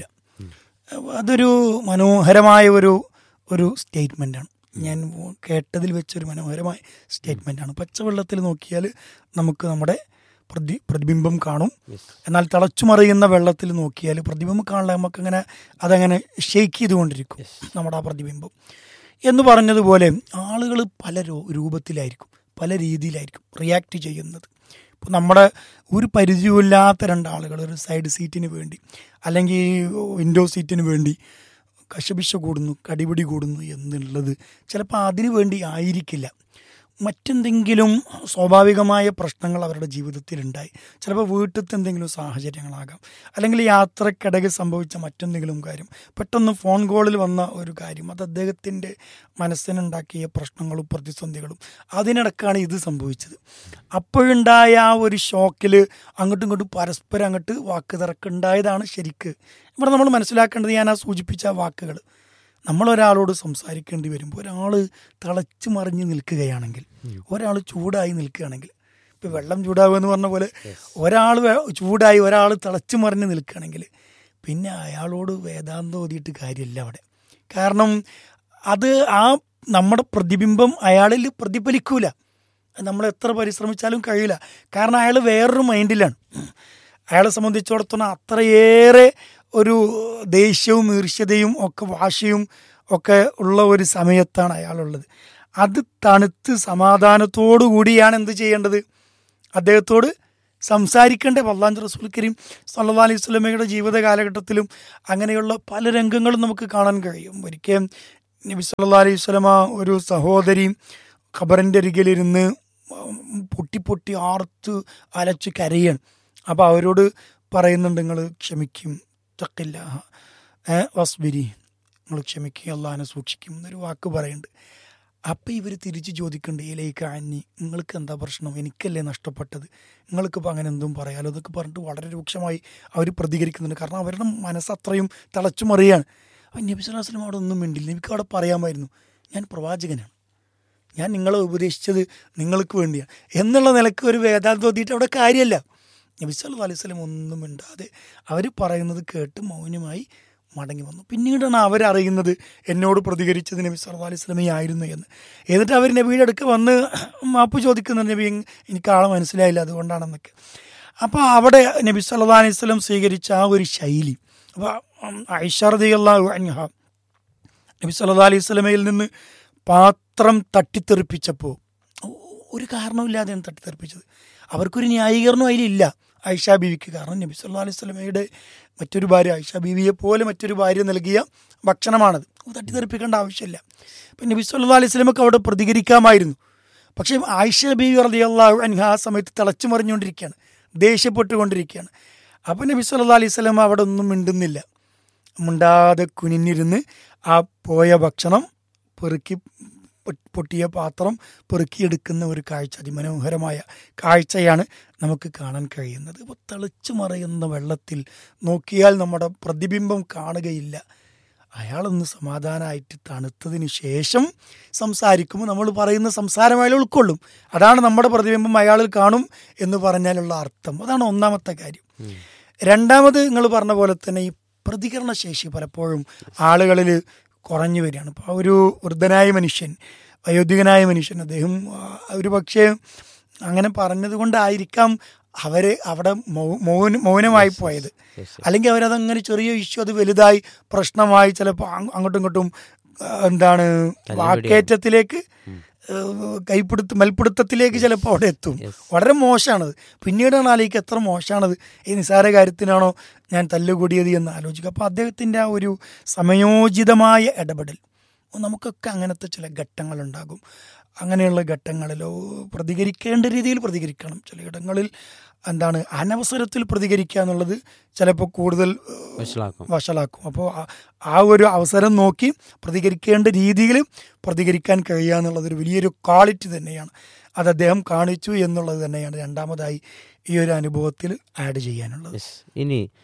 അതൊരു മനോഹരമായ ഒരു ഒരു സ്റ്റേറ്റ്മെൻ്റാണ് ഞാൻ കേട്ടതിൽ വെച്ചൊരു മനോഹരമായ സ്റ്റേറ്റ്മെൻ്റാണ് പച്ചവെള്ളത്തിൽ നോക്കിയാൽ നമുക്ക് നമ്മുടെ പ്രതി പ്രതിബിംബം കാണും എന്നാൽ തിളച്ചു മറിയുന്ന വെള്ളത്തിൽ നോക്കിയാൽ പ്രതിബിംബം കാണില്ല നമുക്കങ്ങനെ അതങ്ങനെ ഷെയ്ക്ക് ചെയ്തുകൊണ്ടിരിക്കും നമ്മുടെ ആ പ്രതിബിംബം എന്ന് പറഞ്ഞതുപോലെ ആളുകൾ പല രൂ- രൂപത്തിലായിരിക്കും പല രീതിയിലായിരിക്കും റിയാക്ട് ചെയ്യുന്നത് ഇപ്പോൾ നമ്മുടെ ഒരു പരിചയമില്ലാത്ത രണ്ടാളുകൾ ഒരു സൈഡ് സീറ്റിന് വേണ്ടി അല്ലെങ്കിൽ വിൻഡോ സീറ്റിന് വേണ്ടി കശപിശ കൂടുന്നു കടിപിടി കൂടുന്നു എന്നുള്ളത് ചിലപ്പോൾ അതിനു വേണ്ടി ആയിരിക്കില്ല മറ്റെന്തെങ്കിലും സ്വാഭാവികമായ പ്രശ്നങ്ങൾ അവരുടെ ജീവിതത്തിലുണ്ടായി ചിലപ്പോൾ വീട്ടിലത്തെ എന്തെങ്കിലും സാഹചര്യങ്ങളാകാം അല്ലെങ്കിൽ യാത്രക്കിടയിൽ സംഭവിച്ച മറ്റെന്തെങ്കിലും കാര്യം പെട്ടെന്ന് ഫോൺ കോളിൽ വന്ന ഒരു കാര്യം അത് അദ്ദേഹത്തിൻ്റെ മനസ്സിനുണ്ടാക്കിയ പ്രശ്നങ്ങളും പ്രതിസന്ധികളും അതിനിടക്കാണ് ഇത് സംഭവിച്ചത് അപ്പോഴുണ്ടായ ആ ഒരു ഷോക്കിൽ അങ്ങോട്ടും ഇങ്ങോട്ടും പരസ്പരം അങ്ങോട്ട് വാക്ക് തിറക്കുണ്ടായതാണ് ശരിക്ക് ഇവിടെ നമ്മൾ മനസ്സിലാക്കേണ്ടത് ഞാൻ ആ സൂചിപ്പിച്ച വാക്കുകൾ നമ്മളൊരാളോട് സംസാരിക്കേണ്ടി വരുമ്പോൾ ഒരാൾ തിളച്ചു മറിഞ്ഞ് നിൽക്കുകയാണെങ്കിൽ ഒരാൾ ചൂടായി നിൽക്കുകയാണെങ്കിൽ ഇപ്പം വെള്ളം ചൂടാവുക എന്ന് പറഞ്ഞ പോലെ ഒരാൾ ചൂടായി ഒരാൾ തിളച്ചു മറിഞ്ഞ് നിൽക്കുകയാണെങ്കിൽ പിന്നെ അയാളോട് വേദാന്തം ഓതിയിട്ട് കാര്യമില്ല അവിടെ കാരണം അത് ആ നമ്മുടെ പ്രതിബിംബം അയാളിൽ പ്രതിഫലിക്കൂല നമ്മൾ എത്ര പരിശ്രമിച്ചാലും കഴിയില്ല കാരണം അയാൾ വേറൊരു മൈൻഡിലാണ് അയാളെ സംബന്ധിച്ചിടത്തോളം അത്രയേറെ ഒരു ദേഷ്യവും ഈർഷ്യതയും ഒക്കെ വാശിയും ഒക്കെ ഉള്ള ഒരു സമയത്താണ് അയാളുള്ളത് അത് തണുത്ത് സമാധാനത്തോടു കൂടിയാണ് എന്ത് ചെയ്യേണ്ടത് അദ്ദേഹത്തോട് സംസാരിക്കേണ്ട വല്ലാഞ്ച് റസൂൽ കരീം സല്ലാ അലൈഹി സ്വലമയുടെ ജീവിത കാലഘട്ടത്തിലും അങ്ങനെയുള്ള പല രംഗങ്ങളും നമുക്ക് കാണാൻ കഴിയും ഒരിക്കൽ നബി സല്ലാ അലൈഹി സ്വലമ ഒരു സഹോദരി ഖബറിൻ്റെ അരികിലിരുന്ന് പൊട്ടി പൊട്ടി ആർത്ത് അലച്ച് കരയാണ് അപ്പോൾ അവരോട് പറയുന്നുണ്ട് നിങ്ങൾ ക്ഷമിക്കും തക്കില്ല ഏ വസ്ബിരി നിങ്ങൾ ക്ഷമിക്കുക അള്ളഹാനെ സൂക്ഷിക്കും എന്നൊരു വാക്ക് പറയുന്നുണ്ട് അപ്പം ഇവർ തിരിച്ച് ചോദിക്കുന്നുണ്ട് ഇതിലേക്ക് അഞ്ഞി നിങ്ങൾക്ക് എന്താ പ്രശ്നം എനിക്കല്ലേ നഷ്ടപ്പെട്ടത് നിങ്ങൾക്കിപ്പോൾ അങ്ങനെ എന്തും പറയാലോ എന്നൊക്കെ പറഞ്ഞിട്ട് വളരെ രൂക്ഷമായി അവർ പ്രതികരിക്കുന്നുണ്ട് കാരണം അവരുടെ മനസ്സത്രയും തിളച്ചു മറിയാണ് അപ്പം നബി സ്വല്ലല്ലാഹു അലൈഹി വസല്ലം അവിടെ ഒന്നും മിണ്ടില്ല എനിക്ക് അവിടെ പറയാമായിരുന്നു ഞാൻ പ്രവാചകനാണ് ഞാൻ നിങ്ങളെ ഉപദേശിച്ചത് നിങ്ങൾക്ക് വേണ്ടിയാണ് എന്നുള്ള നിലക്ക് ഒരു വേദാന്തം തോന്നിയിട്ട് അവിടെ കാര്യമല്ല നബി സല്ലല്ലാഹു അലൈഹി വസല്ലം ഒന്നും മിണ്ടാതെ അവർ പറയുന്നത് കേട്ട് മൗനമായി മടങ്ങി വന്നു പിന്നീടാണ് അവരറിയുന്നത് എന്നോട് പ്രതികരിച്ചത് നബി സല്ലല്ലാഹു അലൈഹി വസല്ലമയെ ആയിരുന്നു എന്ന് എന്നിട്ട് അവർ നബിയുടെ അടുക്ക് വന്ന് മാപ്പ് ചോദിക്കുന്നുണ്ട് നബി എനിക്ക് ആളെ മനസ്സിലായില്ല അതുകൊണ്ടാണെന്നൊക്കെ അപ്പോൾ അവിടെ നബി സല്ലല്ലാഹു അലൈഹി വസല്ലം സ്വീകരിച്ച ആ ഒരു ശൈലി അപ്പോൾ ഐഷാർദിയല്ലാഹു അൻഹ നബി സല്ലല്ലാഹു അലൈഹി വസല്ലമയിൽ നിന്ന് പാത്രം തട്ടിത്തെറിപ്പിച്ചപ്പോൾ ഒരു കാരണമില്ലാതെയാണ് തട്ടിത്തെറിപ്പിച്ചത് അവർക്കൊരു ന്യായീകരണം അതിലില്ല ഐഷ ബീവിക്ക് കാരണം നബി സല്ലല്ലാഹു അലൈഹി വസല്ലമയുടെ മറ്റൊരു ഭാര്യ ഐഷ ബീവിയെ പോലെ മറ്റൊരു ഭാര്യ നൽകിയ ഭക്ഷണമാണത് അത് തട്ടിത്തെറിപ്പിക്കേണ്ട ആവശ്യമില്ല അപ്പം നബി സല്ലല്ലാഹു അലൈഹി വസല്ലമക്ക് അവിടെ പ്രതികരിക്കാമായിരുന്നു പക്ഷേ ആയിഷ ബീവി റളിയല്ലാഹു അൻഹ ആ സമയത്ത് തിളച്ചു മറിഞ്ഞുകൊണ്ടിരിക്കുകയാണ് ദേഷ്യപ്പെട്ടുകൊണ്ടിരിക്കുകയാണ് അപ്പം നബി സല്ലല്ലാഹു അലൈഹി വസല്ലമ അവിടെ ഒന്നും മിണ്ടുന്നില്ല മുണ്ടാതെ കുനിഞ്ഞിരുന്ന് ആ പോയ ഭക്ഷണം പെറുക്കി പൊ- പൊട്ടിയ പാത്രം പെറുക്കിയെടുക്കുന്ന ഒരു കാഴ്ച അതിമനോഹരമായ കാഴ്ചയാണ് നമുക്ക് കാണാൻ കഴിയുന്നത് ഇപ്പോൾ തിളച്ചു മറയുന്ന വെള്ളത്തിൽ നോക്കിയാൽ നമ്മുടെ പ്രതിബിംബം കാണുകയില്ല അയാളൊന്ന് സമാധാനമായിട്ട് തണുത്തതിന് ശേഷം സംസാരിക്കുമ്പോൾ നമ്മൾ പറയുന്ന സംസാരം അയാൾ ഉൾക്കൊള്ളും അതാണ് നമ്മുടെ പ്രതിബിംബം അയാളിൽ കാണും എന്ന് പറഞ്ഞാലുള്ള അർത്ഥം അതാണ് ഒന്നാമത്തെ കാര്യം രണ്ടാമത് നിങ്ങൾ പറഞ്ഞ പോലെ തന്നെ ഈ പ്രതികരണ ശേഷി പലപ്പോഴും ആളുകളിൽ കുറഞ്ഞു വരികയാണ് ഇപ്പോൾ ഒരു വൃദ്ധനായ മനുഷ്യൻ വയോധികനായ മനുഷ്യൻ അദ്ദേഹം ആ, ഒരു പക്ഷേ അങ്ങനെ പറഞ്ഞത് കൊണ്ടായിരിക്കാം അവര് അവിടെ മൗ- മൗന മൗനമായി പോയത് അല്ലെങ്കിൽ അവരതങ്ങനെ ചെറിയ ഇഷ്യൂ അത് വലുതായി പ്രശ്നമായി ചിലപ്പോൾ അങ്ങോട്ടും ഇങ്ങോട്ടും ആ, എന്താണ് വാക്കേറ്റത്തിലേക്ക് ഏഹ്, കൈപ്പിടുത്ത മൽപ്പിടുത്തത്തിലേക്ക് ചിലപ്പോൾ അവിടെ എത്തും വളരെ മോശമാണത് പിന്നീടാണ് ആലോചിക്കുക എത്ര മോശമാണത് ഈ നിസ്സാര കാര്യത്തിനാണോ ഞാൻ തല്ലുകൂടിയത് എന്ന് ആലോചിക്കുക അപ്പോൾ അദ്ദേഹത്തിൻ്റെ ആ ഒരു സമയോചിതമായ ഇടപെടൽ നമുക്കൊക്കെ അങ്ങനത്തെ ചില ഘട്ടങ്ങളുണ്ടാകും അങ്ങനെയുള്ള ഘട്ടങ്ങളിലോ പ്രതികരിക്കേണ്ട രീതിയിൽ പ്രതികരിക്കണം ചിലയിടങ്ങളിൽ എന്താണ് അനവസരത്തിൽ പ്രതികരിക്കുക എന്നുള്ളത് ചിലപ്പോൾ കൂടുതൽ ഏഹ്, വഷളാക്കും വഷളാക്കും അപ്പോൾ ആ- ആ ഒരു അവസരം നോക്കി പ്രതികരിക്കേണ്ട രീതിയിൽ പ്രതികരിക്കാൻ കഴിയുക എന്നുള്ളത് ഒരു വലിയൊരു ക്വാളിറ്റി തന്നെയാണ് അത് അദ്ദേഹം കാണിച്ചു എന്നുള്ളത് തന്നെയാണ് രണ്ടാമതായി ഈ ഒരു അനുഭവത്തിൽ ആഡ് ചെയ്യാനുള്ളത് യെസ് ഇനി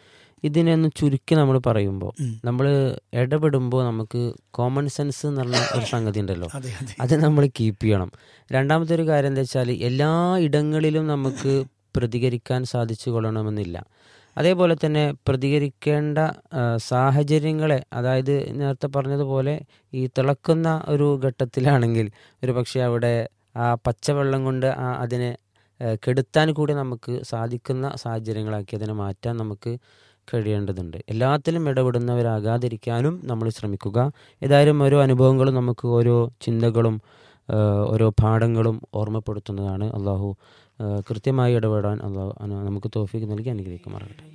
ഇതിനൊന്ന് ചുരുക്കി നമ്മൾ പറയുമ്പോൾ ഉം. നമ്മൾ ഇടപെടുമ്പോൾ നമുക്ക് കോമൺ സെൻസ് എന്ന് പറഞ്ഞ ഒരു സംഗതി ഉണ്ടല്ലോ അതെ അതെ അത് നമ്മൾ കീപ്പ് ചെയ്യണം രണ്ടാമത്തെ ഒരു കാര്യം എന്താ വെച്ചാൽ എല്ലാ ഇടങ്ങളിലും നമുക്ക് പ്രതികരിക്കാൻ സാധിച്ചു കൊള്ളണമെന്നില്ല അതേപോലെ തന്നെ പ്രതികരിക്കേണ്ട ആ, സാഹചര്യങ്ങളെ അതായത് നേരത്തെ പറഞ്ഞതുപോലെ ഈ തിളക്കുന്ന ഒരു ഘട്ടത്തിലാണെങ്കിൽ ഒരു പക്ഷേ അവിടെ ആ പച്ചവെള്ളം കൊണ്ട് ആ അതിനെ ആ, കെടുത്താൻ കൂടി നമുക്ക് സാധിക്കുന്ന സാഹചര്യങ്ങളാക്കി അതിനെ മാറ്റാൻ നമുക്ക് കഴിയേണ്ടതുണ്ട് എല്ലാത്തിലും ഇടപെടുന്നവരാകാതിരിക്കാനും നമ്മൾ ശ്രമിക്കുക ഏതായാലും ഓരോ അനുഭവങ്ങളും നമുക്ക് ഓരോ ചിന്തകളും ആ, ഓരോ പാഠങ്ങളും ഓർമ്മപ്പെടുത്തുന്നതാണ് അള്ളാഹു ആ, കൃത്യമായി ഇടപെടാൻ അള്ളാഹു അന- നമുക്ക് തോഫിക്ക് നൽകി അനുഗ്രഹിക്കുമാറാകട്ടെ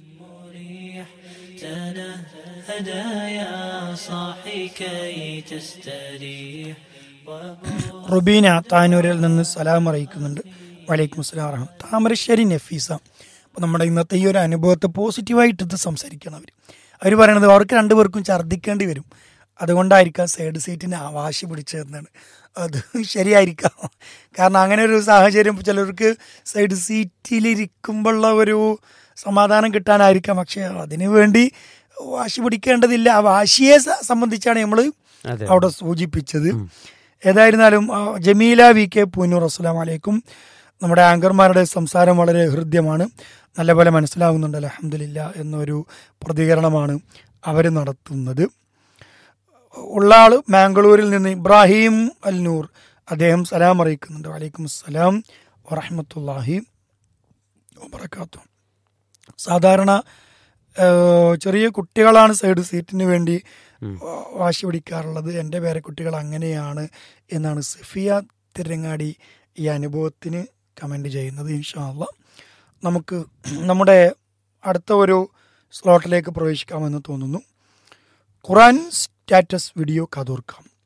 تنهدى يا صاحي كي تستريح റുബീന താനൂരിൽ നിന്ന് സലാം അറിയിക്കുന്നുണ്ട് വലൈക്കും അസ്സലാം വറഹ്മ താമരശ്ശേരി നഫീസ അപ്പോൾ നമ്മുടെ ഇന്നത്തെ ഈ ഒരു അനുഭവത്തെ പോസിറ്റീവായിട്ട് ഇത് സംസാരിക്കണം അവർ അവർ പറയണത് അവർക്ക് രണ്ടുപേർക്കും ഛർദ്ദിക്കേണ്ടി വരും അതുകൊണ്ടായിരിക്കാം സൈഡ് സീറ്റിന് ആ വാശി പിടിച്ചതെന്നാണ് അത് ശരിയായിരിക്കാം കാരണം അങ്ങനെ ഒരു സാഹചര്യം ചിലർക്ക് സൈഡ് സീറ്റിലിരിക്കുമ്പോഴുള്ള ഒരു സമാധാനം കിട്ടാനായിരിക്കാം പക്ഷേ അതിനു വേണ്ടി വാശി പിടിക്കേണ്ടതില്ല ആ വാശിയെ സ- സംബന്ധിച്ചാണ് നമ്മൾ അതെ അവിടെ സൂചിപ്പിച്ചത് ഏതായിരുന്നാലും ആ, ജമീല വി കെ പൂനൂർ അസ്സലാം വലൈക്കും നമ്മുടെ ആങ്കർമാരുടെ സംസാരം വളരെ ഹൃദ്യമാണ് നല്ലപോലെ മനസ്സിലാവുന്നുണ്ട് അലഹമില്ല എന്നൊരു പ്രതികരണമാണ് അവർ നടത്തുന്നത് ഉള്ള ആൾ മാംഗ്ലൂരിൽ നിന്ന് ഇബ്രാഹിം അൽ നൂർ അദ്ദേഹം സലാം അറിയിക്കുന്നുണ്ട് വലൈക്കും അസ്സലാം വറഹമത്തല്ലാഹി വബർക്കാത്തു സാധാരണ ഏഹ്, ചെറിയ കുട്ടികളാണ് സൈഡ് സീറ്റിന് വേണ്ടി വാ- വാശി പിടിക്കാറുള്ളത് എൻ്റെ പേരെ കുട്ടികൾ അങ്ങനെയാണ് എന്നാണ് സഫിയ തിരങ്ങാടി ഈ അനുഭവത്തിന് കമൻ്റ് ചെയ്യുന്നത് ഇൻഷാല്ല നമുക്ക് നമ്മുടെ അടുത്ത ഒരു സ്ലോട്ടിലേക്ക് പ്രവേശിക്കാമെന്ന് തോന്നുന്നു ഖുറാൻ സ്റ്റാറ്റസ് വീഡിയോ കതോർക്കാം